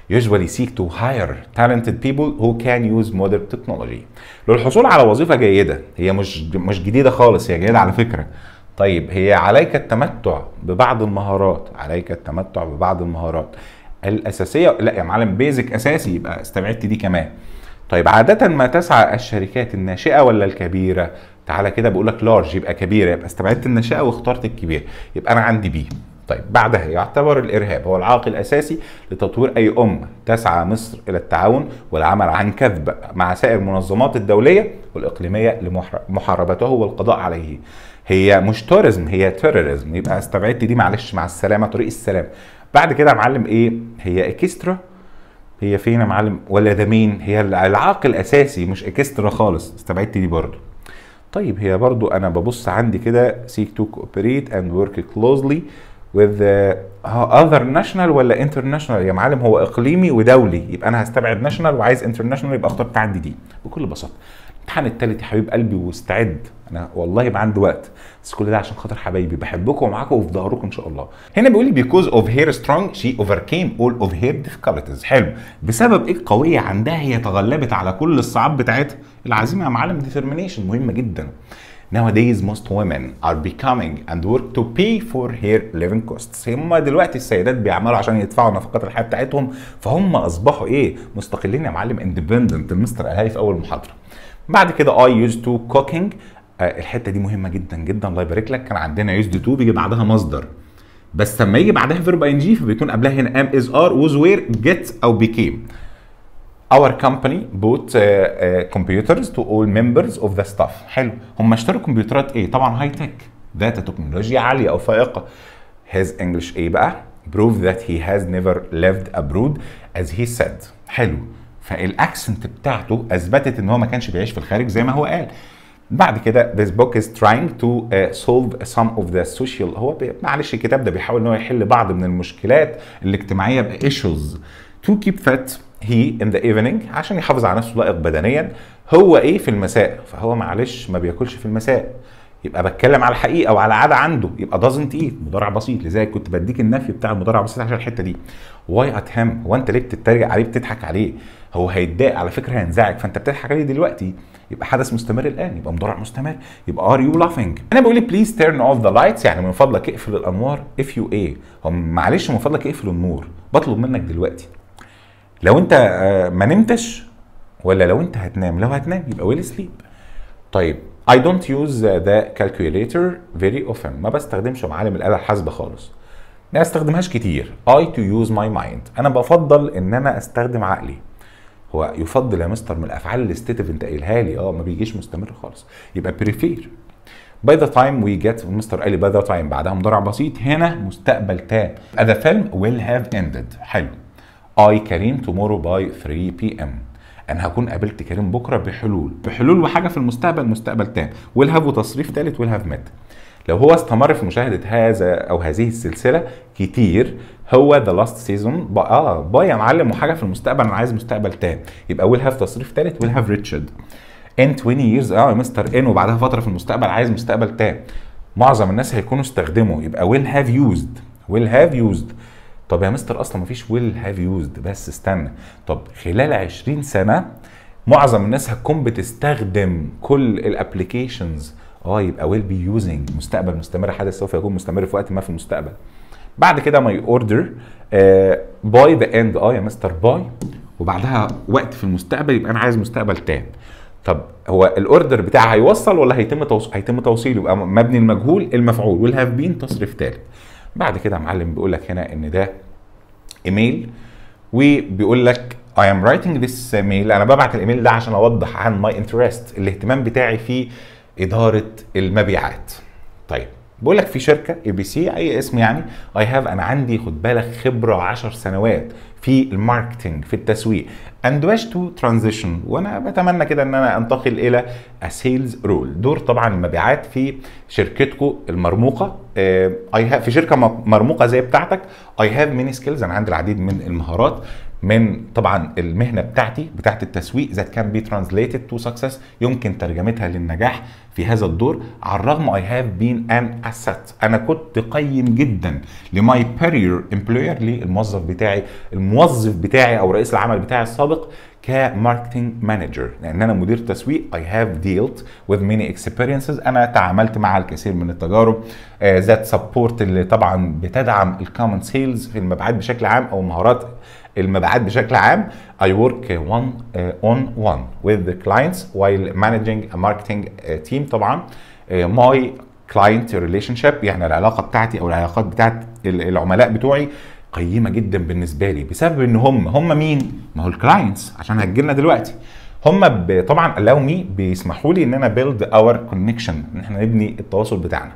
Speaker 1: usually seek to hire talented people who can use modern technology للحصول على وظيفة جيدة هي مش مش جديدة خالص هي جيدة على فكرة طيب هي عليك التمتع ببعض المهارات عليك التمتع ببعض المهارات الأساسية لا يا معلم بيزك أساسي يبقى استبعدت دي كمان طيب عادة ما تسعى الشركات الناشئة ولا الكبيرة؟ تعالى كده بقول لك لارج يبقى كبيرة يبقى استبعدت الناشئة واخترت الكبير يبقى أنا عندي بي طيب بعدها يعتبر الارهاب هو العائق الاساسي لتطوير اي امه تسعى مصر الى التعاون والعمل عن كذب مع سائر المنظمات الدوليه والاقليميه لمحاربته والقضاء عليه هي مش توريزم هي تيروريزم يبقى استبعدت دي معلش مع السلامه طريق السلام بعد كده يا معلم ايه هي اكسترا هي فين يا معلم ولا ده مين هي العائق الاساسي مش اكسترا خالص استبعدت دي برضو طيب هي برضو انا ببص عندي كده seek to cooperate and work closely with other national ولا international يا معلم هو اقليمي ودولي يبقى انا هستبعد ناشونال وعايز international يبقى اختار عندي دي بكل بساطه الامتحان التالت يا حبيب قلبي واستعد انا والله يبقى عندي وقت بس كل ده عشان خاطر حبايبي بحبكم ومعاكم وفي ظهركم ان شاء الله هنا بيقول لي because of her strong she overcame all of her difficulties حلو بسبب ايه قويه عندها هي تغلبت على كل الصعاب بتاعتها العزيمه يا معلم determination مهمه جدا Nowadays most women are becoming and work to pay for her living costs. هم دلوقتي السيدات بيعملوا عشان يدفعوا نفقات الحياه بتاعتهم فهم اصبحوا ايه؟ مستقلين يا معلم اندبندنت المستر قالها لي في اول محاضره. بعد كده I used to cooking آه الحته دي مهمه جدا جدا الله يبارك لك كان عندنا used to بيجي بعدها مصدر بس لما يجي بعدها فيرب ان جي فبيكون قبلها هنا ام از ار was where get او became Our company bought uh, uh, computers to all members of the staff. حلو. هم اشتروا كمبيوترات ايه؟ طبعا هاي تك. داتا تكنولوجيا عالية أو فائقة. His English ايه بقى؟ Prove that he has never lived abroad as he said. حلو. فالاكسنت بتاعته اثبتت ان هو ما كانش بيعيش في الخارج زي ما هو قال. بعد كده this book is trying to uh, solve some of the social هو بي... معلش الكتاب ده بيحاول ان هو يحل بعض من المشكلات الاجتماعيه بايشوز to keep fit he in the evening عشان يحافظ على نفسه لائق بدنيا هو ايه في المساء فهو معلش ما بياكلش في المساء يبقى بتكلم على الحقيقه وعلى عاده عنده يبقى doesn't eat مضارع بسيط لذلك كنت بديك النفي بتاع المضارع البسيط عشان الحته دي واي ات هيم هو انت ليه بتتريق عليه بتضحك عليه هو هيتضايق على فكره هينزعج فانت بتضحك عليه دلوقتي يبقى حدث مستمر الان يبقى مضارع مستمر يبقى ار يو لافينج انا بقول لي بليز تيرن اوف ذا لايتس يعني من فضلك اقفل الانوار اف يو ايه هو معلش من فضلك اقفل النور بطلب منك دلوقتي لو انت ما نمتش ولا لو انت هتنام لو هتنام يبقى ويل سليب طيب I don't use the calculator very often ما بستخدمش معالم الآلة الحاسبة خالص ما استخدمهاش كتير I to use my mind أنا بفضل إن أنا أستخدم عقلي هو يفضل يا مستر من الأفعال الاستيتيف أنت قايلها لي أه ما بيجيش مستمر خالص يبقى prefer by the time we get مستر قال لي by the time بعدها مضارع بسيط هنا مستقبل تام the film will have ended حلو I كريم tomorrow by 3 p.m. انا هكون قابلت كريم بكره بحلول بحلول وحاجه في المستقبل مستقبل تام ويل هاف وتصريف ثالث ويل هاف مات لو هو استمر في مشاهده هذا او هذه السلسله كتير هو ذا لاست سيزون اه باي يا معلم وحاجه في المستقبل انا عايز مستقبل تام يبقى ويل هاف تصريف ثالث ويل هاف ريتشارد ان 20 years اه يا مستر ان وبعدها فتره في المستقبل عايز مستقبل تام معظم الناس هيكونوا استخدموا يبقى ويل هاف يوزد ويل هاف يوزد طب يا مستر اصلا مفيش ويل هاف يوزد بس استنى طب خلال 20 سنه معظم الناس هتكون بتستخدم كل الابلكيشنز اه يبقى ويل بي يوزنج مستقبل مستمر حدث سوف يكون مستمر في وقت ما في المستقبل بعد كده ماي اوردر باي ذا اند اه يا مستر باي وبعدها وقت في المستقبل يبقى انا عايز مستقبل تام طب هو الاوردر بتاعي هيوصل ولا هيتم توصيل هيتم توصيله يبقى مبني المجهول المفعول ويل هاف بين تصريف ثالث بعد كده يا معلم بيقول لك هنا ان ده ايميل وبيقول لك I am writing this mail انا ببعت الايميل ده عشان اوضح عن my interest الاهتمام بتاعي في اداره المبيعات طيب بقول لك في شركه اي بي سي اي اسم يعني اي هاف انا عندي خد بالك خبره 10 سنوات في الماركتنج في التسويق and wish to transition وانا بتمنى كده ان انا انتقل الى سيلز رول دور طبعا المبيعات في شركتكم المرموقه اي uh, في شركه مرموقه زي بتاعتك اي هاف ماني سكيلز انا عندي العديد من المهارات من طبعا المهنه بتاعتي بتاعت التسويق that can be translated to success يمكن ترجمتها للنجاح في هذا الدور على الرغم I have been an asset انا كنت قيم جدا لماي superior employer للموظف بتاعي الموظف بتاعي او رئيس العمل بتاعي السابق كماركتنج مانجر لان انا مدير تسويق I have dealt with many experiences انا تعاملت مع الكثير من التجارب ذات uh, سبورت اللي طبعا بتدعم الكومن سيلز في المبيعات بشكل عام او مهارات المبيعات بشكل عام I work one uh, on one with the clients while managing a marketing uh, team طبعا uh, my client relationship يعني العلاقه بتاعتي او العلاقات بتاعت العملاء بتوعي قيمه جدا بالنسبه لي بسبب ان هم هم مين؟ ما هو الكلاينتس عشان هتجي لنا دلوقتي هم ب... طبعا allow me بيسمحوا لي ان انا build our connection ان احنا نبني التواصل بتاعنا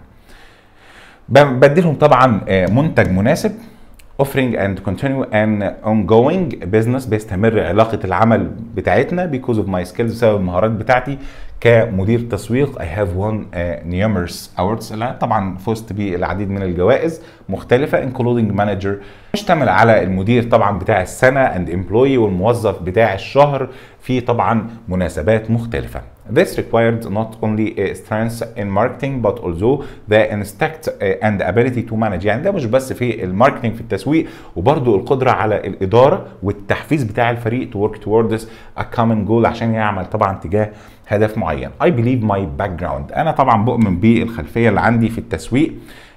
Speaker 1: بديلهم طبعا منتج مناسب offering and continue an ongoing business بيستمر علاقة العمل بتاعتنا because of my skills بسبب المهارات بتاعتي كمدير تسويق I have won uh, numerous awards لا طبعا فزت بالعديد من الجوائز مختلفة including manager مشتمل على المدير طبعا بتاع السنة and employee والموظف بتاع الشهر في طبعا مناسبات مختلفة This required not only uh, strength in marketing but also the instinct uh, and ability to manage يعني ده مش بس في الماركتنج في التسويق وبرضو القدرة على الإدارة والتحفيز بتاع الفريق to work towards a common goal عشان يعمل طبعا تجاه هدف معين I believe my background أنا طبعا بؤمن بالخلفية اللي عندي في التسويق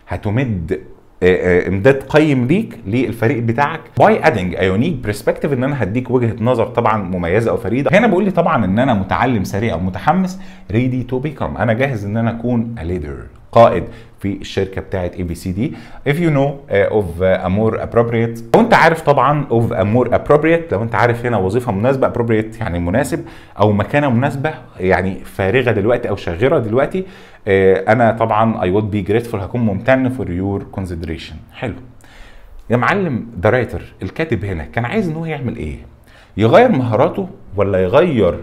Speaker 1: هتمد امداد قيم ليك للفريق بتاعك باي ادنج ايونيك برسبكتيف ان انا هديك وجهه نظر طبعا مميزه او فريده هنا بقول لي طبعا ان انا متعلم سريع ومتحمس ريدي تو بيكم انا جاهز ان انا اكون ليدر قائد في الشركه بتاعت اي بي سي دي if you know uh, of uh, a more appropriate لو انت عارف طبعا of a more appropriate لو انت عارف هنا وظيفه مناسبه appropriate يعني مناسب او مكانه مناسبه يعني فارغه دلوقتي او شاغره دلوقتي uh, انا طبعا I would be grateful هكون ممتن for your consideration حلو يا معلم ذا رايتر الكاتب هنا كان عايز ان هو يعمل ايه يغير مهاراته ولا يغير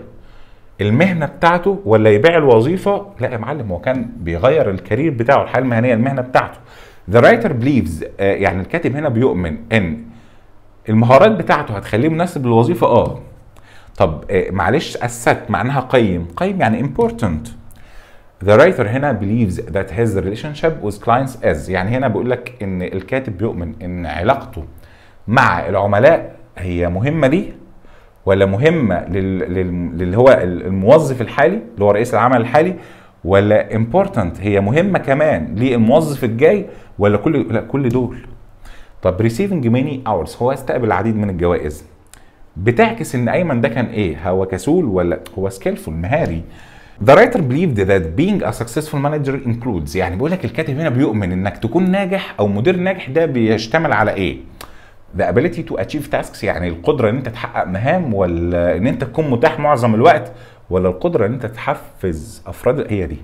Speaker 1: المهنه بتاعته ولا يبيع الوظيفه لا يا معلم هو كان بيغير الكارير بتاعه الحياه المهنيه المهنه بتاعته ذا رايتر بليفز يعني الكاتب هنا بيؤمن ان المهارات بتاعته هتخليه مناسب للوظيفه اه طب آه معلش اسست معناها قيم قيم يعني important The writer هنا believes that his relationship with clients is يعني هنا بيقول لك ان الكاتب بيؤمن ان علاقته مع العملاء هي مهمه ليه ولا مهمه للي هو الموظف الحالي اللي هو رئيس العمل الحالي ولا امبورتنت هي مهمه كمان للموظف الجاي ولا كل لا كل دول طب receiving many hours هو استقبل العديد من الجوائز بتعكس ان ايمن ده كان ايه هو كسول ولا هو سكيلفول مهاري The writer believed that being a successful manager includes يعني بيقول لك الكاتب هنا بيؤمن انك تكون ناجح او مدير ناجح ده بيشتمل على ايه؟ the ability to achieve tasks يعني القدره ان انت تحقق مهام ولا ان انت تكون متاح معظم الوقت ولا القدره ان انت تحفز افراد هي دي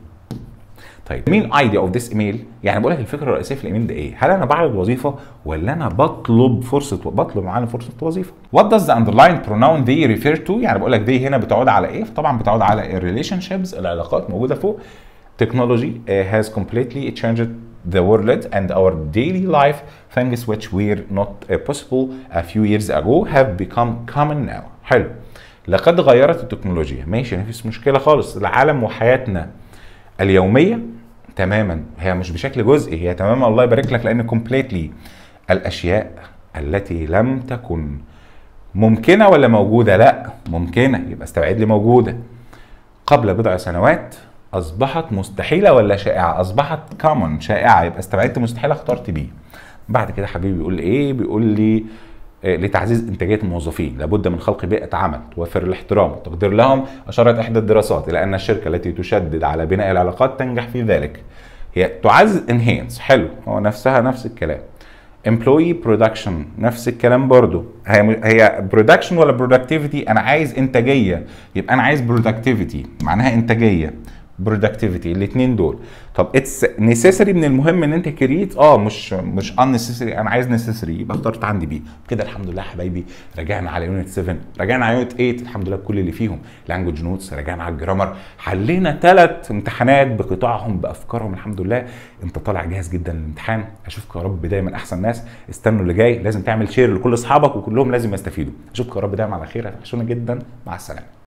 Speaker 1: طيب مين ايديا اوف ذس ايميل يعني بقول لك الفكره الرئيسيه في الايميل ده ايه هل انا بعرض وظيفه ولا انا بطلب فرصه بطلب معانا فرصه وظيفه وات داز ذا اندرلاين بروناون دي ريفير تو يعني بقول لك دي هنا بتعود على ايه طبعا بتعود على الريليشن شيبس العلاقات موجوده فوق technology uh, has completely changed the world and our daily life things which were not uh, possible a few years ago have become common now حلو لقد غيرت التكنولوجيا ماشي مفيش مشكله خالص العالم وحياتنا اليوميه تماما هي مش بشكل جزئي هي تماما الله يبارك لك لان completely الاشياء التي لم تكن ممكنه ولا موجوده لا ممكنه يبقى استبعد لي موجوده قبل بضع سنوات اصبحت مستحيله ولا شائعه اصبحت كومن شائعه يبقى استبعدت مستحيله اخترت بي بعد كده حبيبي بيقول لي ايه بيقول لي آه لتعزيز انتاجيه الموظفين لابد من خلق بيئه عمل توفر الاحترام والتقدير لهم اشارت احدى الدراسات الى ان الشركه التي تشدد على بناء العلاقات تنجح في ذلك هي تعزز انهانس حلو هو نفسها نفس الكلام employee production نفس الكلام برضو هي هي production ولا productivity انا عايز انتاجيه يبقى انا عايز productivity معناها انتاجيه برودكتيفيتي الاثنين دول طب اتس نيسيسري من المهم ان انت كريت اه مش مش ان نيسيسري انا عايز نيسيسري يبقى اخترت عندي بي كده الحمد لله يا حبايبي رجعنا على يونت 7 رجعنا على يونت 8 الحمد لله بكل اللي فيهم لانجوج نوتس رجعنا على الجرامر حلينا ثلاث امتحانات بقطاعهم بافكارهم الحمد لله انت طالع جاهز جدا للامتحان اشوفك يا رب دايما احسن ناس استنوا اللي جاي لازم تعمل شير لكل اصحابك وكلهم لازم يستفيدوا اشوفك يا رب دايما على خير هتوحشونا جدا مع السلامه